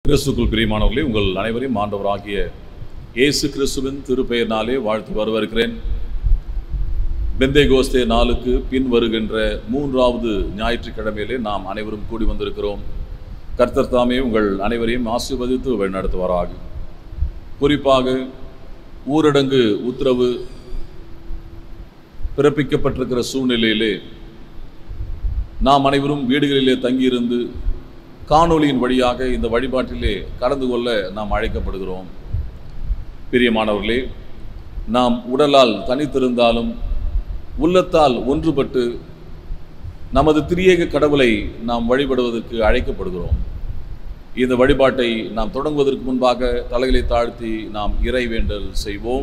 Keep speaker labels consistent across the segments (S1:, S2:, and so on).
S1: கிறிஸ்துக்குள் பிரியமானவர்களே உங்கள் அனைவரையும் ஆண்டவராகிய இயேசு கிறிஸ்துவின் திருப்பெயர்னாலே வாழ்த்து வரவேற்கிறேன் பெந்தை கோஸ்தே நாளுக்கு பின் வருகின்ற மூன்றாவது ஞாயிற்றுக்கிழமையிலே நாம் அனைவரும் கூடி வந்திருக்கிறோம் கர்த்தர் தாமே உங்கள் அனைவரையும் ஆசீர்வதித்து வழிநடத்துவாராக குறிப்பாக ஊரடங்கு உத்தரவு பிறப்பிக்கப்பட்டிருக்கிற சூழ்நிலையிலே நாம் அனைவரும் வீடுகளிலே தங்கியிருந்து காணொளியின் வழியாக இந்த வழிபாட்டிலே கலந்து கொள்ள நாம் அழைக்கப்படுகிறோம் பிரியமானவர்களே நாம் உடலால் தனித்திருந்தாலும் உள்ளத்தால் ஒன்றுபட்டு நமது திரியேக கடவுளை நாம் வழிபடுவதற்கு அழைக்கப்படுகிறோம் இந்த வழிபாட்டை நாம் தொடங்குவதற்கு முன்பாக தலைகளை தாழ்த்தி நாம் இறைவேண்டல் செய்வோம்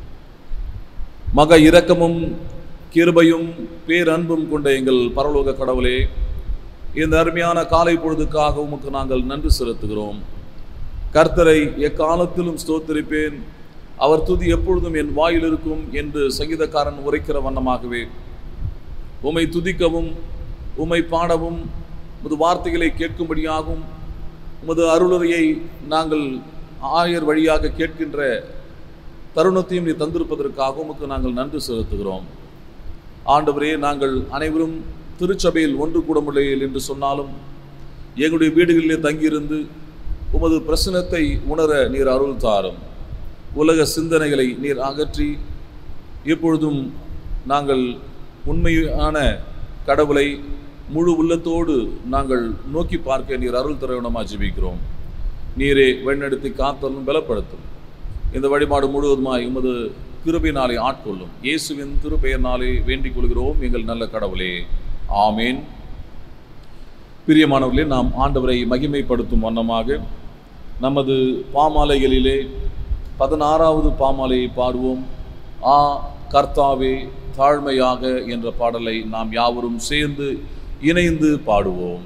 S1: மக இரக்கமும் கிருபையும் பேரன்பும் கொண்ட எங்கள் பரலோக கடவுளே இந்த அருமையான காலை பொழுதுக்காக உமக்கு நாங்கள் நன்றி செலுத்துகிறோம் கர்த்தரை எக்காலத்திலும் ஸ்தோத்திரிப்பேன் அவர் துதி எப்பொழுதும் என் வாயில் இருக்கும் என்று சங்கீதக்காரன் உரைக்கிற வண்ணமாகவே உமை துதிக்கவும் உமை பாடவும் உமது வார்த்தைகளை கேட்கும்படியாகவும் உமது அருளுரையை நாங்கள் ஆயர் வழியாக கேட்கின்ற தருணத்தையும் நீ தந்திருப்பதற்காக உமக்கு நாங்கள் நன்றி செலுத்துகிறோம் ஆண்டவரே நாங்கள் அனைவரும் திருச்சபையில் ஒன்று கூட முடியல் என்று சொன்னாலும் எங்களுடைய வீடுகளிலே தங்கியிருந்து உமது பிரசனத்தை உணர நீர் அருள் தாரும் உலக சிந்தனைகளை நீர் அகற்றி எப்பொழுதும் நாங்கள் உண்மையான கடவுளை முழு உள்ளத்தோடு நாங்கள் நோக்கி பார்க்க நீர் அருள் தரவனமாக ஜெபிக்கிறோம் நீரே வழிநடத்தி காத்தலும் பலப்படுத்தும் இந்த வழிபாடு முழுவதுமாய் உமது கிருபையினாலே ஆட்கொள்ளும் இயேசுவின் திருப்பெயர்னாலே வேண்டிக் கொள்கிறோம் எங்கள் நல்ல கடவுளே ஆமேன் பிரியமானவர்களே நாம் ஆண்டவரை மகிமைப்படுத்தும் வண்ணமாக நமது பாமாலைகளிலே பதினாறாவது பாமாலையை பாடுவோம் ஆ கர்த்தாவே தாழ்மையாக என்ற பாடலை நாம் யாவரும் சேர்ந்து இணைந்து பாடுவோம்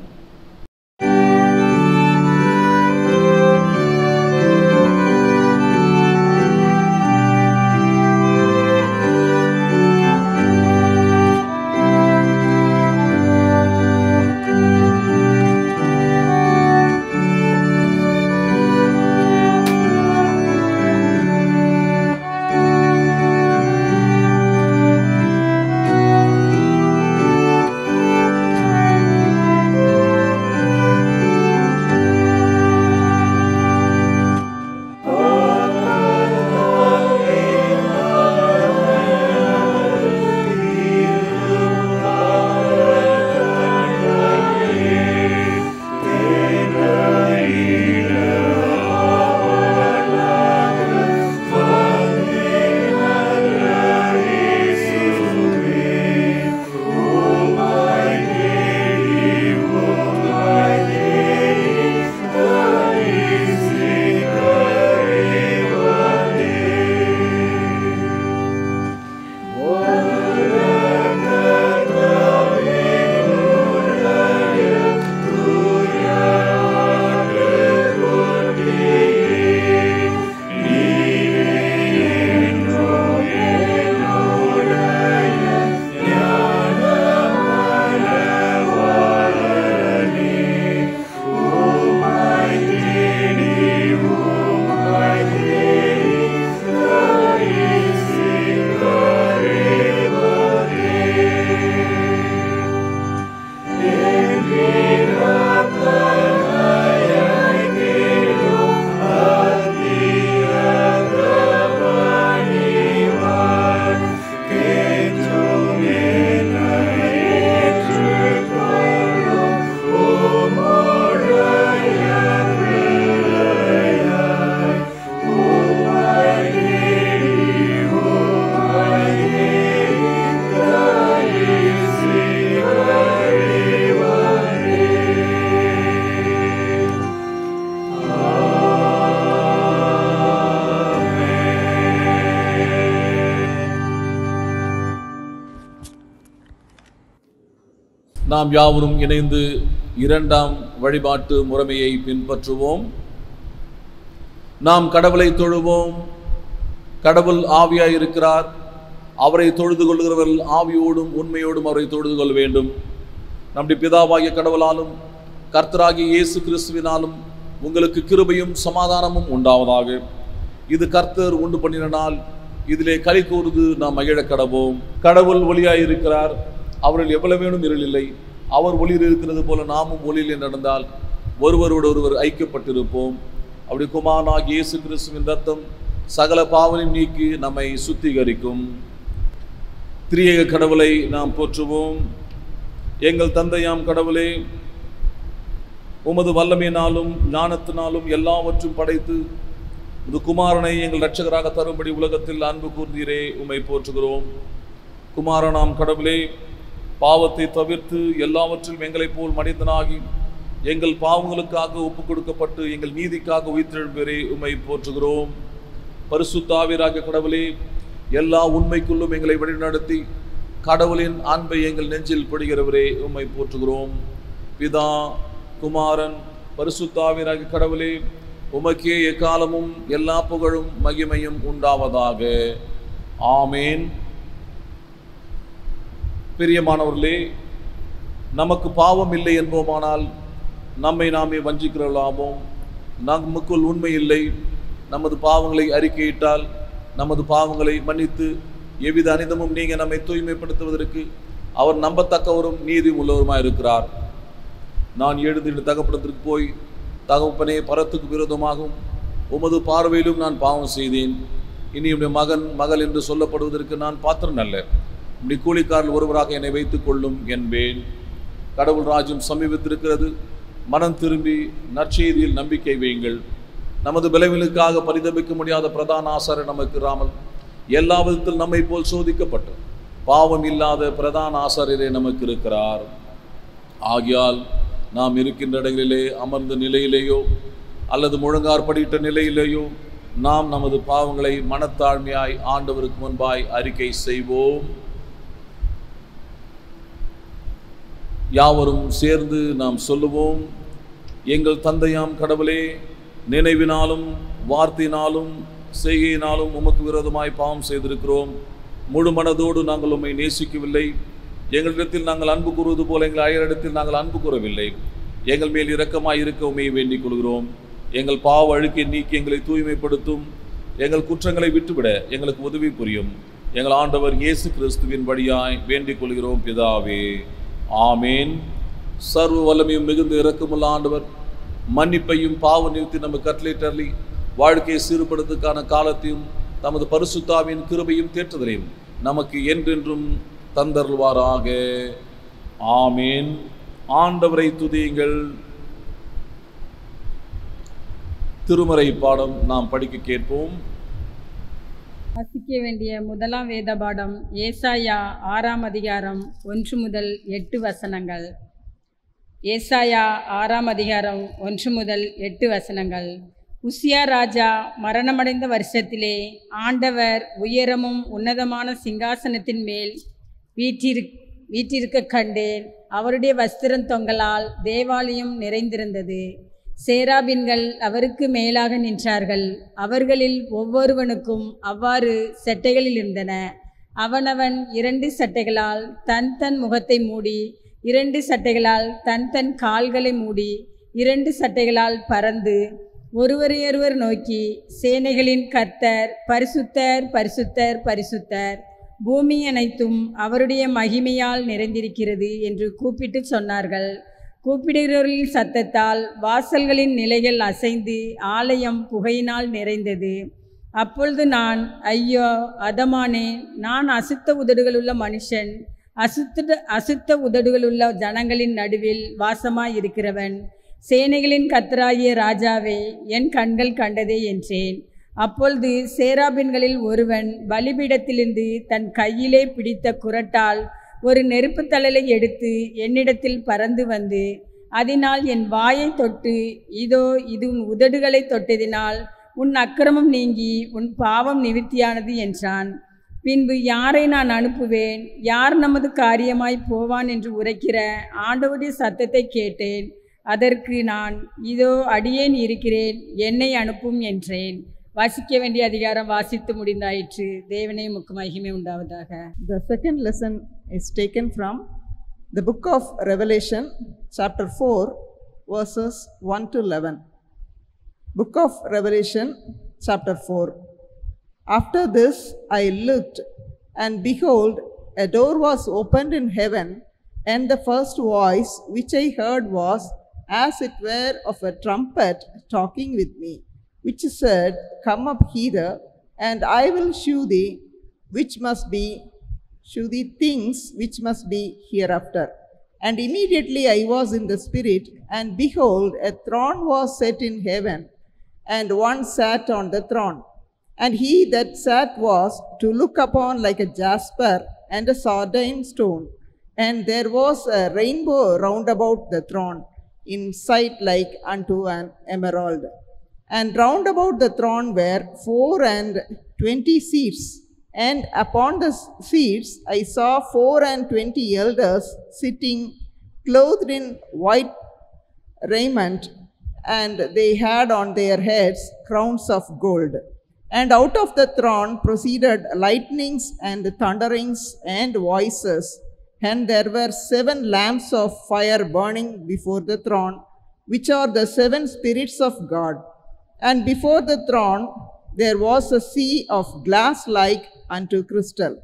S1: நாம் யாவரும் இணைந்து இரண்டாம் வழிபாட்டு முறைமையை பின்பற்றுவோம் நாம் கடவுளை தொழுவோம் கடவுள் ஆவியாய் இருக்கிறார் அவரை தொழுது கொள்கிறவர்கள் ஆவியோடும் உண்மையோடும் அவரை தொழுது கொள்ள வேண்டும் நம்முடைய பிதாவாகிய கடவுளாலும் கர்த்தராகிய இயேசு கிறிஸ்துவினாலும் உங்களுக்கு கிருபையும் சமாதானமும் உண்டாவதாக இது கர்த்தர் உண்டு பண்ணின நாள் இதிலே களி கூர்ந்து நாம் மகிழக் கடவோம் கடவுள் ஒளியாய் இருக்கிறார் அவரில் எவ்வளவேனும் இருள் இல்லை அவர் ஒளியில் இருக்கிறது போல நாமும் ஒளியில் நடந்தால் ஒருவரோடு ஒருவர் ஐக்கியப்பட்டிருப்போம் அப்படி குமாரனாகிய இயேசு கிறிஸ்துவின் ரத்தம் சகல பாவனையும் நீக்கி நம்மை சுத்திகரிக்கும் திரியேக கடவுளை நாம் போற்றுவோம் எங்கள் தந்தையாம் கடவுளே உமது வல்லமையினாலும் ஞானத்தினாலும் எல்லாவற்றும் படைத்து உமது குமாரனை எங்கள் இரட்சகராக தரும்படி உலகத்தில் அன்பு கூர்ந்தீரே உம்மை போற்றுகிறோம் குமாரனாம் கடவுளே பாவத்தை தவிர்த்து எல்லாவற்றிலும் எங்களைப் போல் மனிதனாகி எங்கள் பாவங்களுக்காக ஒப்புக் கொடுக்கப்பட்டு எங்கள் நீதிக்காக உயிர்த்தெழும்பெறே உம்மை போற்றுகிறோம் பரிசுத்தாவிராக கடவுளே எல்லா உண்மைக்குள்ளும் எங்களை வழிநடத்தி கடவுளின் அன்பை எங்கள் நெஞ்சில் படுகிறவரே உம்மை போற்றுகிறோம் பிதா குமாரன் பரிசுத்தாவிராக கடவுளே உமக்கே எக்காலமும் எல்லா புகழும் மகிமையும் உண்டாவதாக ஆமேன் பிரியமானவர்களே நமக்கு பாவம் இல்லை என்போமானால் நம்மை நாமே வஞ்சிக்கிறவர்களாவோம் நமக்குள் உண்மை இல்லை நமது பாவங்களை அறிக்கையிட்டால் நமது பாவங்களை மன்னித்து எவ்வித அனிதமும் நீங்க நம்மை தூய்மைப்படுத்துவதற்கு அவர் நம்பத்தக்கவரும் நீதி உள்ளவருமாய் இருக்கிறார் நான் எழுந்திட்டு தகப்படத்திற்கு போய் தகப்பனே பரத்துக்கு விரோதமாகவும் உமது பார்வையிலும் நான் பாவம் செய்தேன் இனி உடைய மகன் மகள் என்று சொல்லப்படுவதற்கு நான் பாத்திரம் அல்ல இப்படி கூலிக்காரில் ஒருவராக என்னை வைத்துக் கொள்ளும் என்பேன் கடவுள் ராஜ்யம் சமீபத்திருக்கிறது மனம் திரும்பி நற்செய்தியில் நம்பிக்கை வையுங்கள் நமது விளைவிலுக்காக பரிதபிக்க முடியாத பிரதான ஆசாரர் நமக்கு இராமல் எல்லா விதத்தில் நம்மை போல் சோதிக்கப்பட்டு பாவம் இல்லாத பிரதான ஆசாரியரே நமக்கு இருக்கிறார் ஆகியால் நாம் இருக்கின்ற இடங்களிலே அமர்ந்த நிலையிலேயோ அல்லது முழங்கார்படியிட்ட நிலையிலேயோ நாம் நமது பாவங்களை மனத்தாழ்மையாய் ஆண்டவருக்கு முன்பாய் அறிக்கை செய்வோம் யாவரும் சேர்ந்து நாம் சொல்லுவோம் எங்கள் தந்தையாம் கடவுளே நினைவினாலும் வார்த்தையினாலும் செய்கையினாலும் உமக்கு விரோதமாய் பாவம் செய்திருக்கிறோம் முழு மனதோடு நாங்கள் உம்மை நேசிக்கவில்லை எங்களிடத்தில் நாங்கள் அன்பு கூறுவது போல எங்கள் அயரிடத்தில் நாங்கள் அன்பு கூறவில்லை எங்கள் மேல் இரக்கமாய் இருக்க உண்மையை வேண்டிக் கொள்கிறோம் எங்கள் பாவ அழுக்கை நீக்கி எங்களை தூய்மைப்படுத்தும் எங்கள் குற்றங்களை விட்டுவிட எங்களுக்கு உதவி புரியும் எங்கள் ஆண்டவர் இயேசு கிறிஸ்துவின் வழியாய் வேண்டிக் கொள்கிறோம் பிதாவே ஆமேன் சர்வ வல்லமையும் மிகுந்த இரக்கமுள்ள ஆண்டவர் மன்னிப்பையும் பாவ நிறுத்தி நம்ம கட்டளையிட்டறி வாழ்க்கையை சீர்படுத்துக்கான காலத்தையும் தமது பரிசுத்தாவின் கிருபையும் தேற்றுதலையும் நமக்கு என்றென்றும் தந்தருள்வாராக ஆமேன் ஆண்டவரை துதியுங்கள் திருமறை பாடம் நாம் படிக்க கேட்போம்
S2: வாசிக்க வேண்டிய முதலாம் வேத பாடம் ஏசாயா ஆறாம் அதிகாரம் ஒன்று முதல் எட்டு வசனங்கள் ஏசாயா ஆறாம் அதிகாரம் ஒன்று முதல் எட்டு வசனங்கள் உசியா ராஜா மரணமடைந்த வருஷத்திலே ஆண்டவர் உயரமும் உன்னதமான சிங்காசனத்தின் மேல் வீற்றிரு வீற்றிருக்க கண்டேன் அவருடைய வஸ்திரம் தொங்கலால் தேவாலயம் நிறைந்திருந்தது சேராபின்கள் அவருக்கு மேலாக நின்றார்கள் அவர்களில் ஒவ்வொருவனுக்கும் அவ்வாறு செட்டைகளில் இருந்தன அவனவன் இரண்டு சட்டைகளால் தன் தன் முகத்தை மூடி இரண்டு சட்டைகளால் தன் தன் கால்களை மூடி இரண்டு சட்டைகளால் பறந்து ஒருவரையொருவர் நோக்கி சேனைகளின் கர்த்தர் பரிசுத்தர் பரிசுத்தர் பரிசுத்தர் பூமி அனைத்தும் அவருடைய மகிமையால் நிறைந்திருக்கிறது என்று கூப்பிட்டு சொன்னார்கள் கூப்பிடுகிறவர்களின் சத்தத்தால் வாசல்களின் நிலைகள் அசைந்து ஆலயம் புகையினால் நிறைந்தது அப்பொழுது நான் ஐயோ அதமானே நான் அசுத்த உதடுகளுள்ள மனுஷன் அசுத்த அசுத்த உதடுகளுள்ள ஜனங்களின் நடுவில் வாசமாயிருக்கிறவன் சேனைகளின் கத்தராகிய ராஜாவே என் கண்கள் கண்டதே என்றேன் அப்பொழுது சேராபின்களில் ஒருவன் பலிபீடத்திலிருந்து தன் கையிலே பிடித்த குரட்டால் ஒரு நெருப்புத் தழலை எடுத்து என்னிடத்தில் பறந்து வந்து அதனால் என் வாயை தொட்டு இதோ இது உன் உதடுகளை தொட்டதினால் உன் அக்கிரமம் நீங்கி உன் பாவம் நிவிர்த்தியானது என்றான் பின்பு யாரை நான் அனுப்புவேன் யார் நமது காரியமாய் போவான் என்று உரைக்கிற ஆண்டவருடைய சத்தத்தை கேட்டேன் அதற்கு நான் இதோ அடியேன் இருக்கிறேன் என்னை அனுப்பும் என்றேன் வாசிக்க வேண்டிய அதிகாரம் வாசித்து முடிந்தாயிற்று தேவனே முக்கு மகிமை உண்டாவதாக
S3: The second lesson is taken from the book of Revelation, chapter 4, verses 1 to 11. Book of Revelation, chapter 4. After this I looked, and behold, a door was opened in heaven, and the first voice which I heard was as it were of a trumpet talking with me, which said, Come up hither, and I will shew thee which must be, shew thee things which must be hereafter. And immediately I was in the Spirit, and behold, a throne was set in heaven, and one sat on the throne. And he that sat was to look upon like a jasper and a sardine stone. And there was a rainbow round about the throne, in sight like unto an emerald. And round about the throne were four and twenty seats. And upon the seats I saw four and twenty elders sitting, clothed in white raiment, and they had on their heads crowns of gold. And out of the throne proceeded lightnings and thunderings and voices. And there were seven lamps of fire burning before the throne, which are the seven spirits of God. And before the throne there was a sea of glass like unto crystal.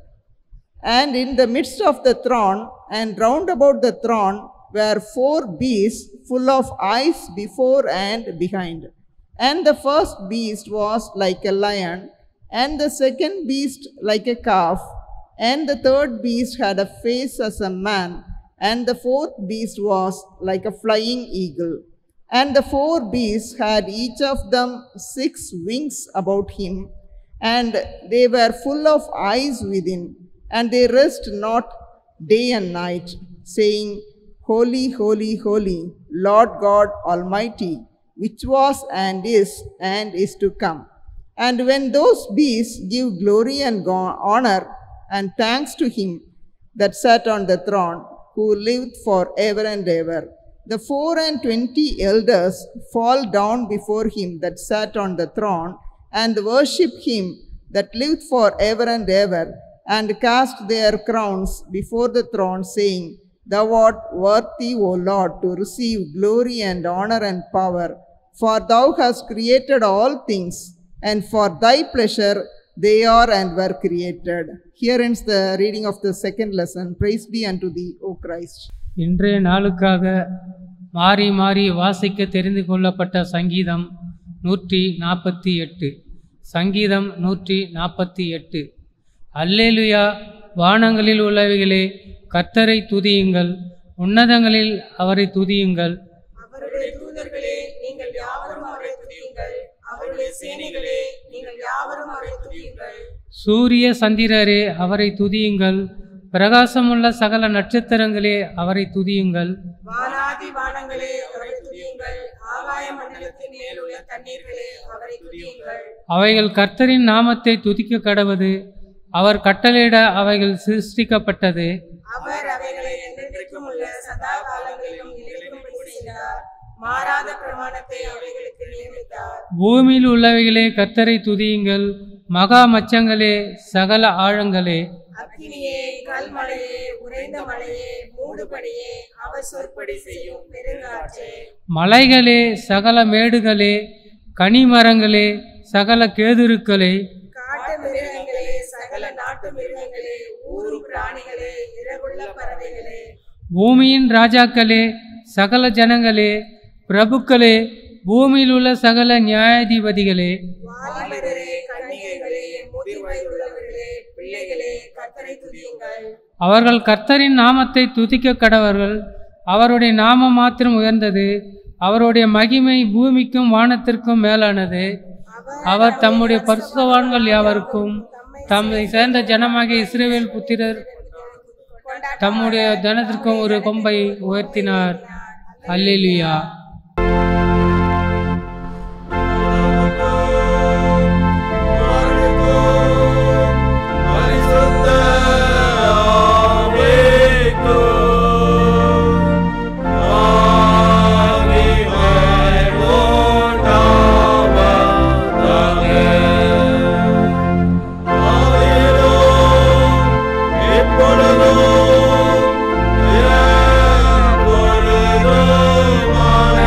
S3: And in the midst of the throne and round about the throne were four beasts full of eyes before and behind. And the first beast was like a lion, and the second beast like a calf, and the third beast had a face as a man, and the fourth beast was like a flying eagle. And the four beasts had each of them six wings about him, and they were full of eyes within, and they rest not day and night, saying, Holy, holy, holy, Lord God Almighty, which was and is and is to come. And when those beasts give glory and go- honor and thanks to him that sat on the throne, who lived for ever and ever, the four and twenty elders fall down before him that sat on the throne and worship him that lived for ever and ever, and cast their crowns before the throne, saying, Thou art worthy, O Lord, to receive glory and honor and power, for thou hast created all things, and for thy pleasure they are and were created. Here ends the reading of the second lesson. Praise be unto thee, O Christ.
S4: இன்றைய நாளுக்காக மாறி மாறி வாசிக்க தெரிந்து கொள்ளப்பட்ட சங்கீதம் நூற்றி நாற்பத்தி எட்டு சங்கீதம் நூற்றி நாற்பத்தி எட்டு அல்லேலுயா வானங்களில் உள்ளவைகளே கர்த்தரை துதியுங்கள் உன்னதங்களில் அவரை துதியுங்கள்
S5: அவருடைய தூதர்களே நீங்கள் யாவரும் அவரை துதியுங்கள் அவருடைய சேனைகளே நீங்கள் யாவரும் அவரை துதியுங்கள்
S4: சூரிய சந்திரரே அவரை துதியுங்கள் பிரகாசமுள்ள சகல நட்சத்திரங்களே அவரை துதியுங்கள்
S5: வானாதி வானங்களே அவரை துதியுங்கள் ஆகாய மண்டலத்தின் மேலுள்ள தண்ணீர்களே அவரை துதியுங்கள்
S4: அவைகள் கர்த்தரின் நாமத்தை துதிக்க கடவது அவர் கட்டளையிட அவைகள் சிருஷ்டிக்கப்பட்டது
S5: அவர் அவைகளை என்றென்றைக்கும் உள்ள சதா காலங்களிலும் நிலைக்கும்படி செய்தார் மாறாத பிரமாணத்தை அவைகளுக்கு நியமித்தார்
S4: பூமியில் உள்ளவைகளே கர்த்தரை துதியுங்கள் மகா மச்சங்களே சகல ஆழங்களே
S5: அக்கினியே கல்மழையே உறைந்த மழையே மூடுபடியே அவர் சொற்படி செய்யும் பெருங்காற்றே
S4: மலைகளே சகல மேடுகளே கனிமரங்களே சகல கேதுருக்களே
S5: காட்டு மிருகங்களே சகல நாட்டு மிருகங்களே ஊரும் பிராணிகளே இறகுள்ள பறவைகளே
S4: பூமியின் ராஜாக்களே சகல ஜனங்களே பிரபுக்களே பூமியில் உள்ள சகல நியாயாதிபதிகளே
S5: வாலிபரே கன்னிகைகளே முதிர் வயதுள்ளவர்களே பிள்ளைகளே கர்த்தரை துதியுங்கள்
S4: அவர்கள் கர்த்தரின் நாமத்தை துதிக்க கடவர்கள் அவருடைய நாமம் மாத்திரம் உயர்ந்தது அவருடைய மகிமை பூமிக்கும் வானத்திற்கும் மேலானது அவர் தம்முடைய பரிசுத்தவான்கள் யாவருக்கும் தம்மை சேர்ந்த ஜனமாகிய இஸ்ரவேல் புத்திரர் தம்முடைய தனத்திற்கும் ஒரு கொம்பை உயர்த்தினார் அல்லேலுயா
S6: எப்பொழுதும் எப்பொழுதும்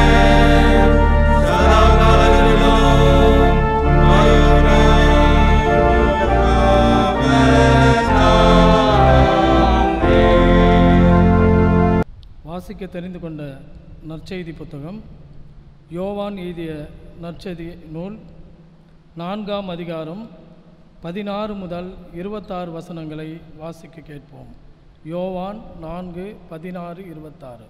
S6: தெரிந்து கொண்ட நற்செய்தி புத்தகம் யோவான் எழுதிய நற்செய்தி நூல் நான்காம் அதிகாரம் பதினாறு முதல் இருபத்தாறு வசனங்களை வாசிக்க கேட்போம் யோவான் நான்கு பதினாறு இருபத்தாறு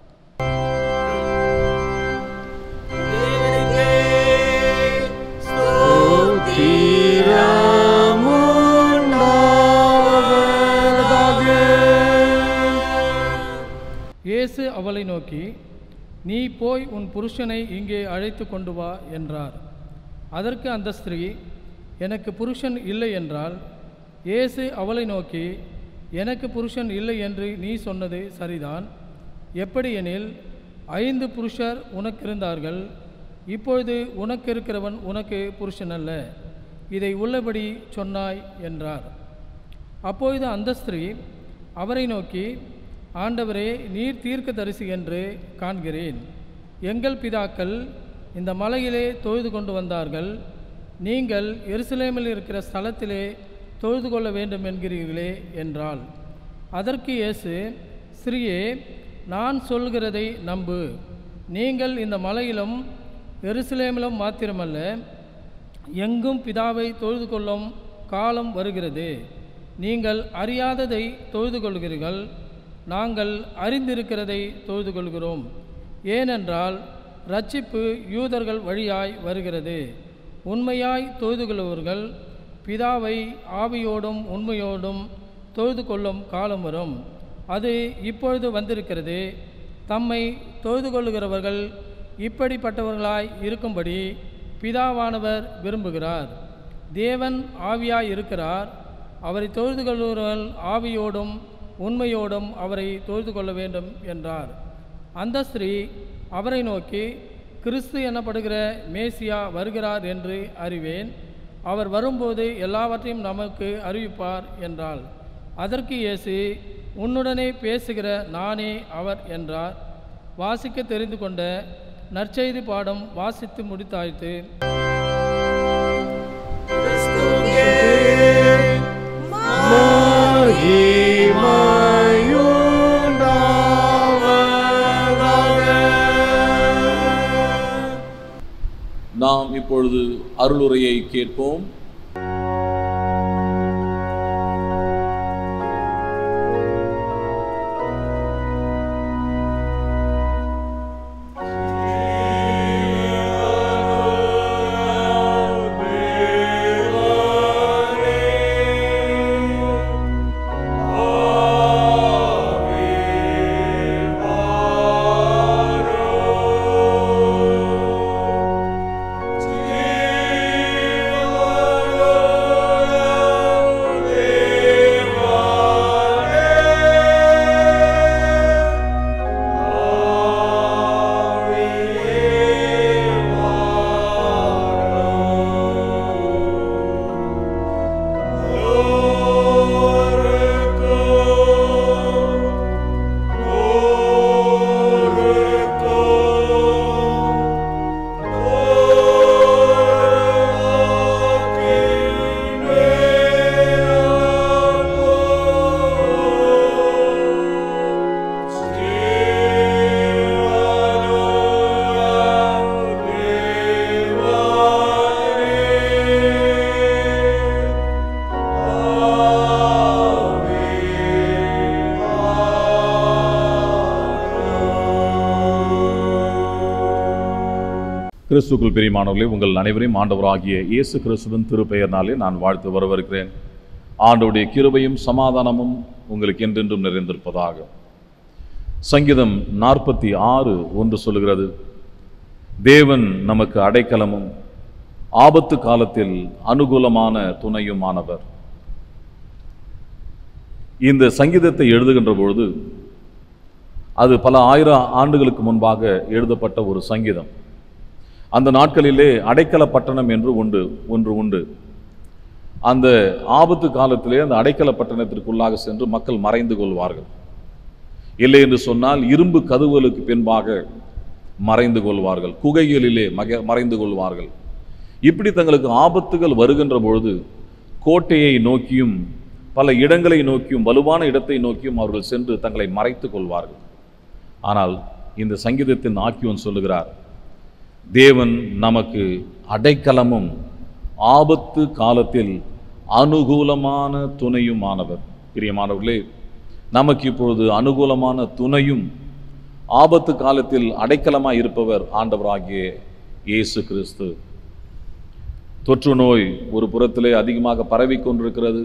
S6: இயேசு அவளை நோக்கி நீ போய் உன் புருஷனை இங்கே அழைத்து கொண்டு வா என்றார் அதற்கு அந்த ஸ்திரீ எனக்கு புருஷன் இல்லை என்றால் இயேசு அவளை நோக்கி எனக்கு புருஷன் இல்லை என்று நீ சொன்னது சரிதான் எப்படியெனில் ஐந்து புருஷர் உனக்கு இருந்தார்கள் இப்பொழுது உனக்கு இருக்கிறவன் உனக்கு புருஷன் அல்ல இதை உள்ளபடி சொன்னாய் என்றார் அப்பொழுது அந்த ஸ்திரீ அவரை நோக்கி ஆண்டவரே நீர் தீர்க்கதரிசி என்று காண்கிறேன் எங்கள் பிதாக்கள் இந்த மலையிலே தொழுது கொண்டு வந்தார்கள் நீங்கள் எருசலேமில் இருக்கிற ஸ்தலத்திலே தொழுது கொள்ள வேண்டும் என்கிறீர்களே என்றாள் அதற்கு இயேசு ஸ்ரீயே நான் சொல்கிறதை நம்பு நீங்கள் இந்த மலையிலும் எருசலேமிலும் மாத்திரமல்ல எங்கும் பிதாவை தொழுது கொள்ளும் காலம் வருகிறது நீங்கள் அறியாததை தொழுது கொள்கிறீர்கள் நாங்கள் அறிந்திருக்கிறதை தொழுது கொள்கிறோம் ஏனென்றால் ரட்சிப்பு யூதர்கள் வழியாய் வருகிறது உண்மையாய் தொழுது கொள்பவர்கள் பிதாவை ஆவியோடும் உண்மையோடும் தொழுது கொள்ளும் காலம் வரும் அது இப்பொழுது வந்திருக்கிறது தம்மை தொழுது கொள்ளுகிறவர்கள் இப்படிப்பட்டவர்களாய் இருக்கும்படி பிதாவானவர் விரும்புகிறார் தேவன் ஆவியாய் இருக்கிறார் அவரை தொழுது கொள்கிறவர்கள் ஆவியோடும் உண்மையோடும் அவரை தொழுது கொள்ள வேண்டும் என்றார் அந்த ஸ்திரீ அவரை நோக்கி கிறிஸ்து எனப்படுகிற மேசியா வருகிறார் என்று அறிவேன் அவர் வரும்போது எல்லாவற்றையும் நமக்கு அறிவிப்பார் என்றாள் அதற்கு இயேசு உன்னுடனே பேசுகிற நானே அவர் என்றார் வாசிக்க தெரிந்து கொண்ட நற்செய்தி பாடம் வாசித்து முடித்தாய்த்து
S1: நாம் இப்பொழுது அருளுரையை கேட்போம் கிறிஸ்துக்குள் பிரியமானவர்களே உங்கள் அனைவரையும் ஆண்டவராகிய இயேசு கிறிஸ்துவின் திருப்பெயர்னாலே நான் வாழ்த்து வரவிருக்கிறேன் ஆண்டவருடைய கிருபையும் சமாதானமும் உங்களுக்கு என்றென்றும் நிறைந்திருப்பதாக சங்கீதம் நாற்பத்தி ஆறு ஒன்று சொல்லுகிறது தேவன் நமக்கு அடைக்கலமும் ஆபத்து காலத்தில் அனுகூலமான துணையுமானவர் இந்த சங்கீதத்தை எழுதுகின்ற பொழுது அது பல ஆயிரம் ஆண்டுகளுக்கு முன்பாக எழுதப்பட்ட ஒரு சங்கீதம் அந்த நாட்களிலே அடைக்கல பட்டணம் என்று உண்டு ஒன்று உண்டு அந்த ஆபத்து காலத்திலே அந்த அடைக்கல பட்டணத்திற்குள்ளாக சென்று மக்கள் மறைந்து கொள்வார்கள் இல்லை என்று சொன்னால் இரும்பு கதவுகளுக்கு பின்பாக மறைந்து கொள்வார்கள் குகைகளிலே மக மறைந்து கொள்வார்கள் இப்படி தங்களுக்கு ஆபத்துகள் வருகின்ற பொழுது கோட்டையை நோக்கியும் பல இடங்களை நோக்கியும் வலுவான இடத்தை நோக்கியும் அவர்கள் சென்று தங்களை மறைத்து கொள்வார்கள் ஆனால் இந்த சங்கீதத்தின் ஆக்கியோன் சொல்லுகிறார் தேவன் நமக்கு அடைக்கலமும் ஆபத்து காலத்தில் அனுகூலமான துணையுமானவர் பிரியமானவர்களே நமக்கு இப்பொழுது அனுகூலமான துணையும் ஆபத்து காலத்தில் அடைக்கலமாய் இருப்பவர் ஆண்டவராகிய இயேசு கிறிஸ்து தொற்று நோய் ஒரு புறத்திலே அதிகமாக பரவிக் கொண்டிருக்கிறது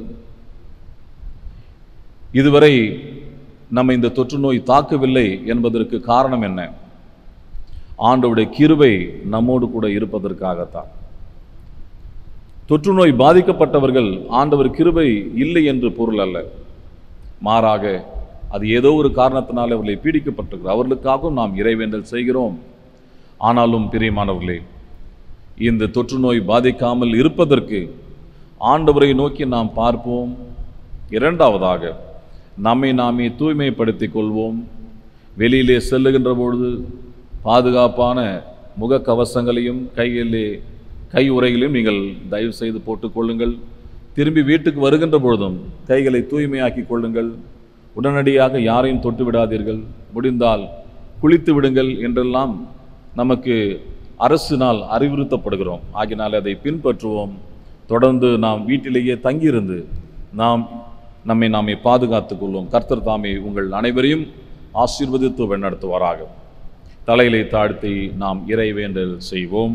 S1: இதுவரை நம்ம இந்த தொற்று நோய் தாக்கவில்லை என்பதற்கு காரணம் என்ன ஆண்டவருடைய கிருபை நம்மோடு கூட இருப்பதற்காகத்தான் தொற்று நோய் பாதிக்கப்பட்டவர்கள் ஆண்டவர் கிருபை இல்லை என்று பொருள் அல்ல மாறாக அது ஏதோ ஒரு காரணத்தினால் அவர்களை பீடிக்கப்பட்டிருக்கிறார் அவர்களுக்காகவும் நாம் இறைவேண்டல் செய்கிறோம் ஆனாலும் பிரியமானவர்களே இந்த தொற்று நோய் பாதிக்காமல் இருப்பதற்கு ஆண்டவரை நோக்கி நாம் பார்ப்போம் இரண்டாவதாக நம்மை நாமே தூய்மைப்படுத்திக் கொள்வோம் வெளியிலே செல்லுகின்ற பொழுது பாதுகாப்பான முகக்கவசங்களையும் கையிலே கை உறைகளையும் நீங்கள் தயவு செய்து போட்டுக்கொள்ளுங்கள் திரும்பி வீட்டுக்கு வருகின்ற பொழுதும் கைகளை தூய்மையாக்கிக் கொள்ளுங்கள் உடனடியாக யாரையும் தொட்டு விடாதீர்கள் முடிந்தால் குளித்து விடுங்கள் என்றெல்லாம் நமக்கு அரசினால் அறிவுறுத்தப்படுகிறோம் ஆகினால் அதை பின்பற்றுவோம் தொடர்ந்து நாம் வீட்டிலேயே தங்கியிருந்து நாம் நம்மை நாமே பாதுகாத்துக் கொள்வோம் கர்த்தர் தாமே உங்கள் அனைவரையும் ஆசீர்வதித்து வழிநடத்துவாராக தலையிலை தாழ்த்தி நாம் இறைவேண்டல் செய்வோம்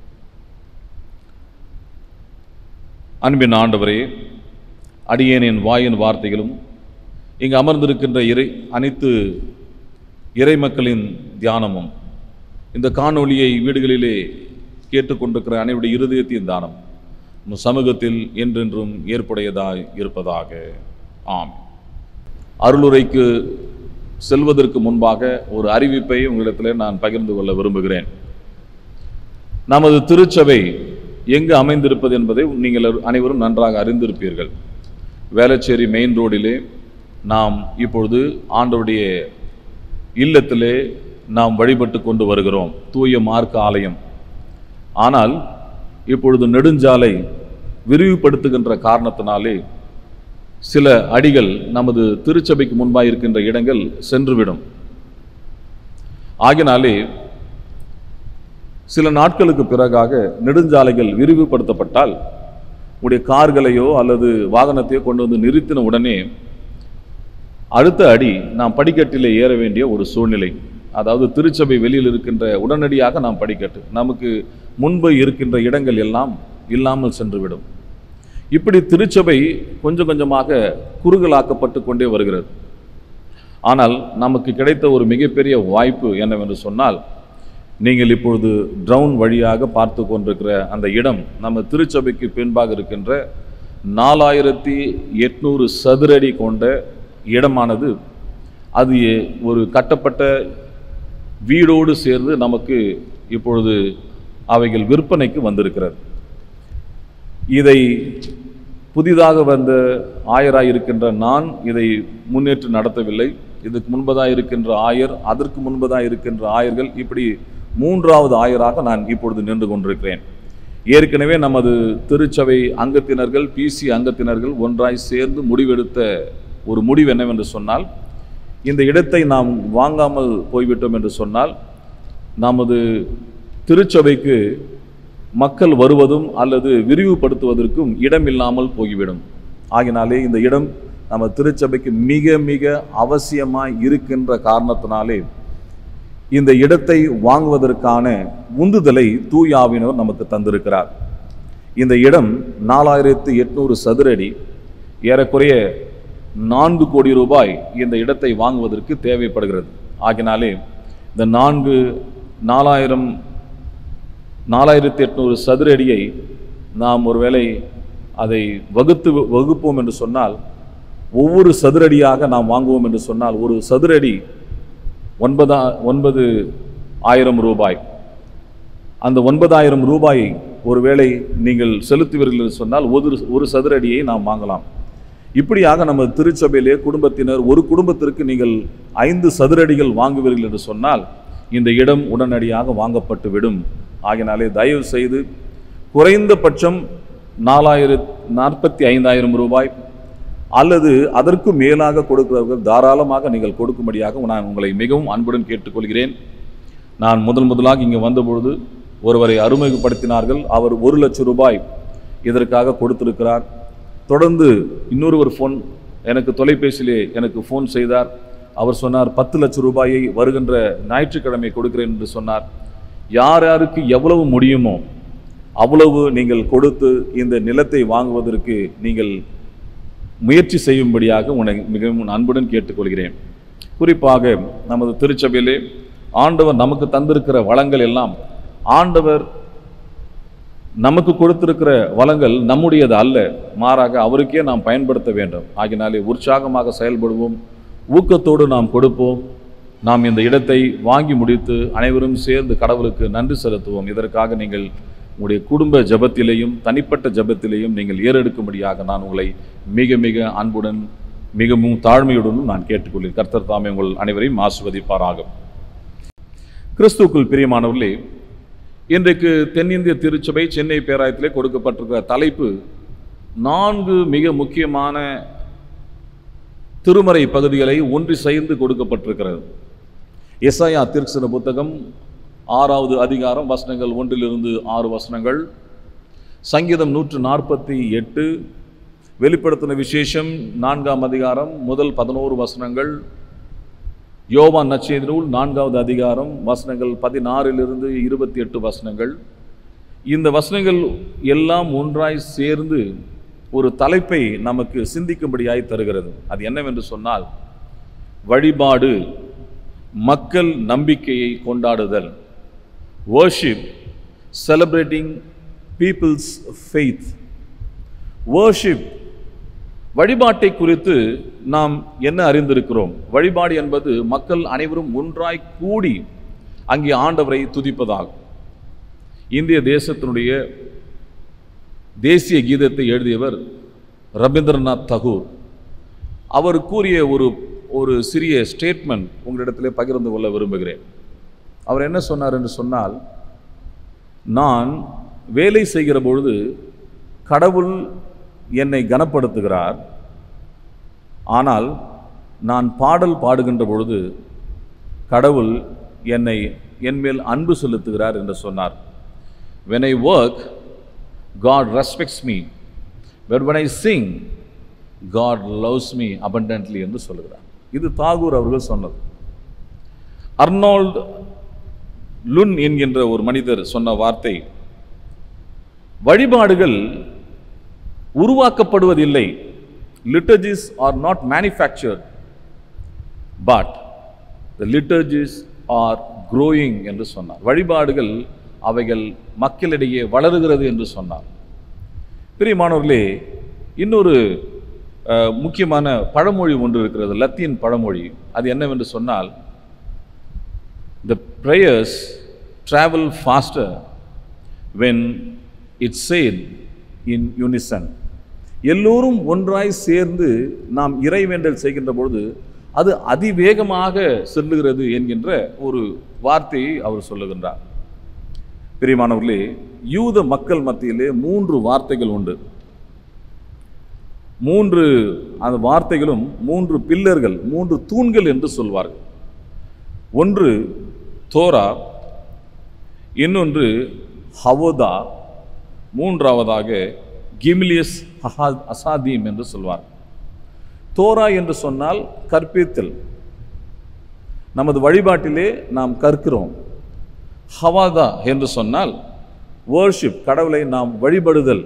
S1: அன்பின் ஆண்டவரே அடியேனின் வாயின் வார்த்தைகளும் இங்கு அமர்ந்திருக்கின்ற இறை அனைத்து இறை மக்களின் தியானமும் இந்த காணொளியை வீடுகளிலே கேட்டுக்கொண்டிருக்கிற அனைவருடைய இருதயத்தின் தானம் உம் சமூகத்தில் என்றென்றும் ஏற்புடையதாய் இருப்பதாக ஆம் அருளுரைக்கு செல்வதற்கு முன்பாக ஒரு அறிவிப்பை உங்களிடத்தில் நான் பகிர்ந்து கொள்ள விரும்புகிறேன் நமது திருச்சபை எங்கு அமைந்திருப்பது என்பதை நீங்கள் அனைவரும் நன்றாக அறிந்திருப்பீர்கள் வேளச்சேரி மெயின் ரோடிலே நாம் இப்பொழுது ஆண்டவருடைய இல்லத்திலே நாம் வழிபட்டு கொண்டு வருகிறோம் தூய மார்க்க ஆலயம் ஆனால் இப்பொழுது நெடுஞ்சாலை விரிவுபடுத்துகின்ற காரணத்தினாலே சில அடிகள் நமது திருச்சபைக்கு முன்பாக இருக்கின்ற இடங்கள் சென்றுவிடும் ஆகினாலே சில நாட்களுக்கு பிறகாக நெடுஞ்சாலைகள் விரிவுபடுத்தப்பட்டால் உடைய கார்களையோ அல்லது வாகனத்தையோ கொண்டு வந்து நிறுத்தின உடனே அடுத்த அடி நாம் படிக்கட்டிலே ஏற வேண்டிய ஒரு சூழ்நிலை அதாவது திருச்சபை வெளியில் இருக்கின்ற உடனடியாக நாம் படிக்கட்டு நமக்கு முன்பு இருக்கின்ற இடங்கள் எல்லாம் இல்லாமல் சென்றுவிடும் இப்படி திருச்சபை கொஞ்சம் கொஞ்சமாக குறுகலாக்கப்பட்டு கொண்டே வருகிறது ஆனால் நமக்கு கிடைத்த ஒரு மிகப்பெரிய வாய்ப்பு என்னவென்று சொன்னால் நீங்கள் இப்பொழுது ட்ரவுன் வழியாக பார்த்து கொண்டிருக்கிற அந்த இடம் நம்ம திருச்சபைக்கு பின்பாக இருக்கின்ற நாலாயிரத்தி எட்நூறு சதுரடி கொண்ட இடமானது அது ஒரு கட்டப்பட்ட வீடோடு சேர்ந்து நமக்கு இப்பொழுது அவைகள் விற்பனைக்கு வந்திருக்கிறது இதை புதிதாக வந்த ஆயராய் இருக்கின்ற நான் இதை முன்னேற்று நடத்தவில்லை இதுக்கு முன்பதாக இருக்கின்ற ஆயர் அதற்கு முன்பதாக இருக்கின்ற ஆயர்கள் இப்படி மூன்றாவது ஆயராக நான் இப்பொழுது நின்று கொண்டிருக்கிறேன் ஏற்கனவே நமது திருச்சபை அங்கத்தினர்கள் பிசி அங்கத்தினர்கள் ஒன்றாய் சேர்ந்து முடிவெடுத்த ஒரு முடிவு என்னவென்று சொன்னால் இந்த இடத்தை நாம் வாங்காமல் போய்விட்டோம் என்று சொன்னால் நமது திருச்சபைக்கு மக்கள் வருவதும் அல்லது விரிவுபடுத்துவதற்கும் இடம் இல்லாமல் போய்விடும் ஆகினாலே இந்த இடம் நம்ம திருச்சபைக்கு மிக மிக அவசியமாய் இருக்கின்ற காரணத்தினாலே இந்த இடத்தை வாங்குவதற்கான உந்துதலை தூயாவினர் நமக்கு தந்திருக்கிறார் இந்த இடம் நாலாயிரத்து எட்நூறு சதுரடி ஏறக்குறைய நான்கு கோடி ரூபாய் இந்த இடத்தை வாங்குவதற்கு தேவைப்படுகிறது ஆகினாலே இந்த நான்கு நாலாயிரம் நாலாயிரத்தி எட்நூறு சதுர அடியை நாம் ஒருவேளை அதை வகுத்து வகுப்போம் என்று சொன்னால் ஒவ்வொரு சதுரடியாக நாம் வாங்குவோம் என்று சொன்னால் ஒரு சதுரடி ஒன்பதா ஒன்பது ஆயிரம் ரூபாய் அந்த ஒன்பதாயிரம் ரூபாயை ஒருவேளை நீங்கள் செலுத்துவீர்கள் என்று சொன்னால் ஒரு ஒரு சதுரடியை நாம் வாங்கலாம் இப்படியாக நம்ம திருச்சபையிலே குடும்பத்தினர் ஒரு குடும்பத்திற்கு நீங்கள் ஐந்து சதுரடிகள் வாங்குவீர்கள் என்று சொன்னால் இந்த இடம் உடனடியாக வாங்கப்பட்டு விடும் ஆகினாலே தயவு செய்து குறைந்தபட்சம் நாலாயிரத் நாற்பத்தி ஐந்தாயிரம் ரூபாய் அல்லது அதற்கு மேலாக கொடுக்கிறவர்கள் தாராளமாக நீங்கள் கொடுக்கும்படியாக நான் உங்களை மிகவும் அன்புடன் கேட்டுக்கொள்கிறேன் நான் முதல் முதலாக இங்கே வந்தபொழுது ஒருவரை அறிமுகப்படுத்தினார்கள் அவர் ஒரு லட்சம் ரூபாய் இதற்காக கொடுத்திருக்கிறார் தொடர்ந்து இன்னொரு ஒரு ஃபோன் எனக்கு தொலைபேசியிலே எனக்கு ஃபோன் செய்தார் அவர் சொன்னார் பத்து லட்சம் ரூபாயை வருகின்ற ஞாயிற்றுக்கிழமை கொடுக்கிறேன் என்று சொன்னார் யார் யாருக்கு எவ்வளவு முடியுமோ அவ்வளவு நீங்கள் கொடுத்து இந்த நிலத்தை வாங்குவதற்கு நீங்கள் முயற்சி செய்யும்படியாக உன்னை மிகவும் அன்புடன் கேட்டுக்கொள்கிறேன் குறிப்பாக நமது திருச்சபையிலே ஆண்டவர் நமக்கு தந்திருக்கிற வளங்கள் எல்லாம் ஆண்டவர் நமக்கு கொடுத்திருக்கிற வளங்கள் நம்முடையது அல்ல மாறாக அவருக்கே நாம் பயன்படுத்த வேண்டும் ஆகினாலே உற்சாகமாக செயல்படுவோம் ஊக்கத்தோடு நாம் கொடுப்போம் நாம் இந்த இடத்தை வாங்கி முடித்து அனைவரும் சேர்ந்து கடவுளுக்கு நன்றி செலுத்துவோம் இதற்காக நீங்கள் உங்களுடைய குடும்ப ஜெபத்திலேயும் தனிப்பட்ட ஜெபத்திலேயும் நீங்கள் ஏறெடுக்கும்படியாக நான் உங்களை மிக மிக அன்புடன் மிகவும் தாழ்மையுடனும் நான் கேட்டுக்கொள்கிறேன் கர்த்தர் தாமே உங்கள் அனைவரையும் ஆசிர்வதிப்பாராகும் கிறிஸ்துவுக்குள் பிரியமானவர்களே இன்றைக்கு தென்னிந்திய திருச்சபை சென்னை பேராயத்திலே கொடுக்கப்பட்டிருக்கிற தலைப்பு நான்கு மிக முக்கியமான திருமறை பகுதிகளை ஒன்றி சேர்ந்து கொடுக்கப்பட்டிருக்கிறது எஸ்ஐயா திருச்சின புத்தகம் ஆறாவது அதிகாரம் வசனங்கள் ஒன்றிலிருந்து ஆறு வசனங்கள் சங்கீதம் நூற்று நாற்பத்தி எட்டு வெளிப்படுத்தின விசேஷம் நான்காம் அதிகாரம் முதல் பதினோரு வசனங்கள் யோவான் நச்செய்தி நூல் நான்காவது அதிகாரம் வசனங்கள் பதினாறிலிருந்து இருபத்தி எட்டு வசனங்கள் இந்த வசனங்கள் எல்லாம் ஒன்றாய் சேர்ந்து ஒரு தலைப்பை நமக்கு சிந்திக்கும்படியாய் தருகிறது அது என்னவென்று சொன்னால் வழிபாடு மக்கள் நம்பிக்கையை கொண்டாடுதல் worship celebrating people's faith worship வழிபாட்டை குறித்து நாம் என்ன அறிந்திருக்கிறோம் வழிபாடு என்பது மக்கள் அனைவரும் ஒன்றாய் கூடி அங்கே ஆண்டவரை துதிப்பதாகும் இந்திய தேசத்தினுடைய தேசிய கீதத்தை எழுதியவர் ரவீந்திரநாத் தகூர் அவர் கூறிய ஒரு ஒரு சிறிய ஸ்டேட்மெண்ட் உங்களிடத்திலே பகிர்ந்து கொள்ள விரும்புகிறேன் அவர் என்ன சொன்னார் என்று சொன்னால் நான் வேலை செய்கிற பொழுது கடவுள் என்னை கனப்படுத்துகிறார் ஆனால் நான் பாடல் பாடுகின்ற பொழுது கடவுள் என்னை என்மேல் அன்பு செலுத்துகிறார் என்று சொன்னார் when i work god respects me but when i sing god loves me abundantly என்று சொல்லுகிறார் இது தாகூர் அவர்கள் சொன்னது அர்னால்ட் லுன் என்கின்ற ஒரு மனிதர் சொன்ன வார்த்தை வழிபாடுகள் உருவாக்கப்படுவதில்லை liturgies are not manufactured but the liturgies are growing என்று சொன்னார் வழிபாடுகள் அவைகள் மக்களிடையே வளருகிறது என்று சொன்னார் பிரியமானவர்களே இன்னொரு அஹ், முக்கியமான பழமொழி ஒன்று இருக்கிறது லத்தீன் பழமொழி அது என்னவென்று சொன்னால் the prayers travel faster when it's said in unison எல்லோரும் ஒன்றாய் சேர்ந்து நாம் இறைவேண்டல் செய்கின்ற பொழுது அது அதிவேகமாக செல்லுகிறது என்கின்ற ஒரு வார்த்தையை அவர் சொல்லுகின்றார் பிரியமானவர்களே யூத மக்கள் மத்தியிலே மூன்று வார்த்தைகள் உண்டு மூன்று அந்த வார்த்தைகளும் மூன்று பில்லர்கள் மூன்று தூண்கள் என்று சொல்வார்கள் ஒன்று தோரா இன்னொன்று ஹவோதா மூன்றாவதாக கிமிலியஸ் ஹஹா அசாதீம் என்று சொல்வார் தோரா என்று சொன்னால் கற்பித்தல் நமது வழிபாட்டிலே நாம் கற்கிறோம் ஹவாதா என்று சொன்னால் worship கடவுளை நாம் வழிபடுதல்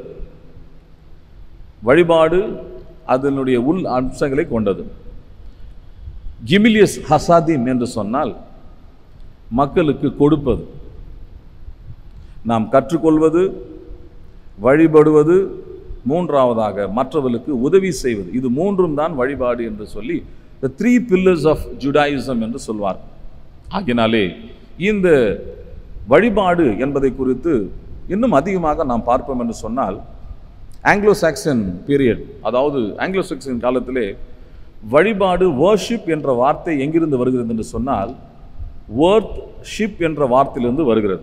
S1: வழிபாடு அதனுடைய உள் அம்சங்களை கொண்டது கிமிலியஸ் ஹசாதீம் என்று சொன்னால் மக்களுக்கு கொடுப்பது நாம் கற்றுக்கொள்வது வழிபடுவது மூன்றாவதாக மற்றவர்களுக்கு உதவி செய்வது இது மூன்றும் தான் வழிபாடு என்று சொல்லி the three pillars of Judaism என்று சொல்வார் ஆகினாலே இந்த வழிபாடு என்பதை குறித்து இன்னும் அதிகமாக நாம் பார்ப்போம் என்று சொன்னால் ஆங்கிலோ சாக்சன் பீரியட் அதாவது ஆங்கிலோ சாக்சன் காலத்திலே வழிபாடு worship என்ற வார்த்தை எங்கிருந்து வருகிறது என்று சொன்னால் worth ஷிப் என்ற வார்த்தையிலிருந்து வருகிறது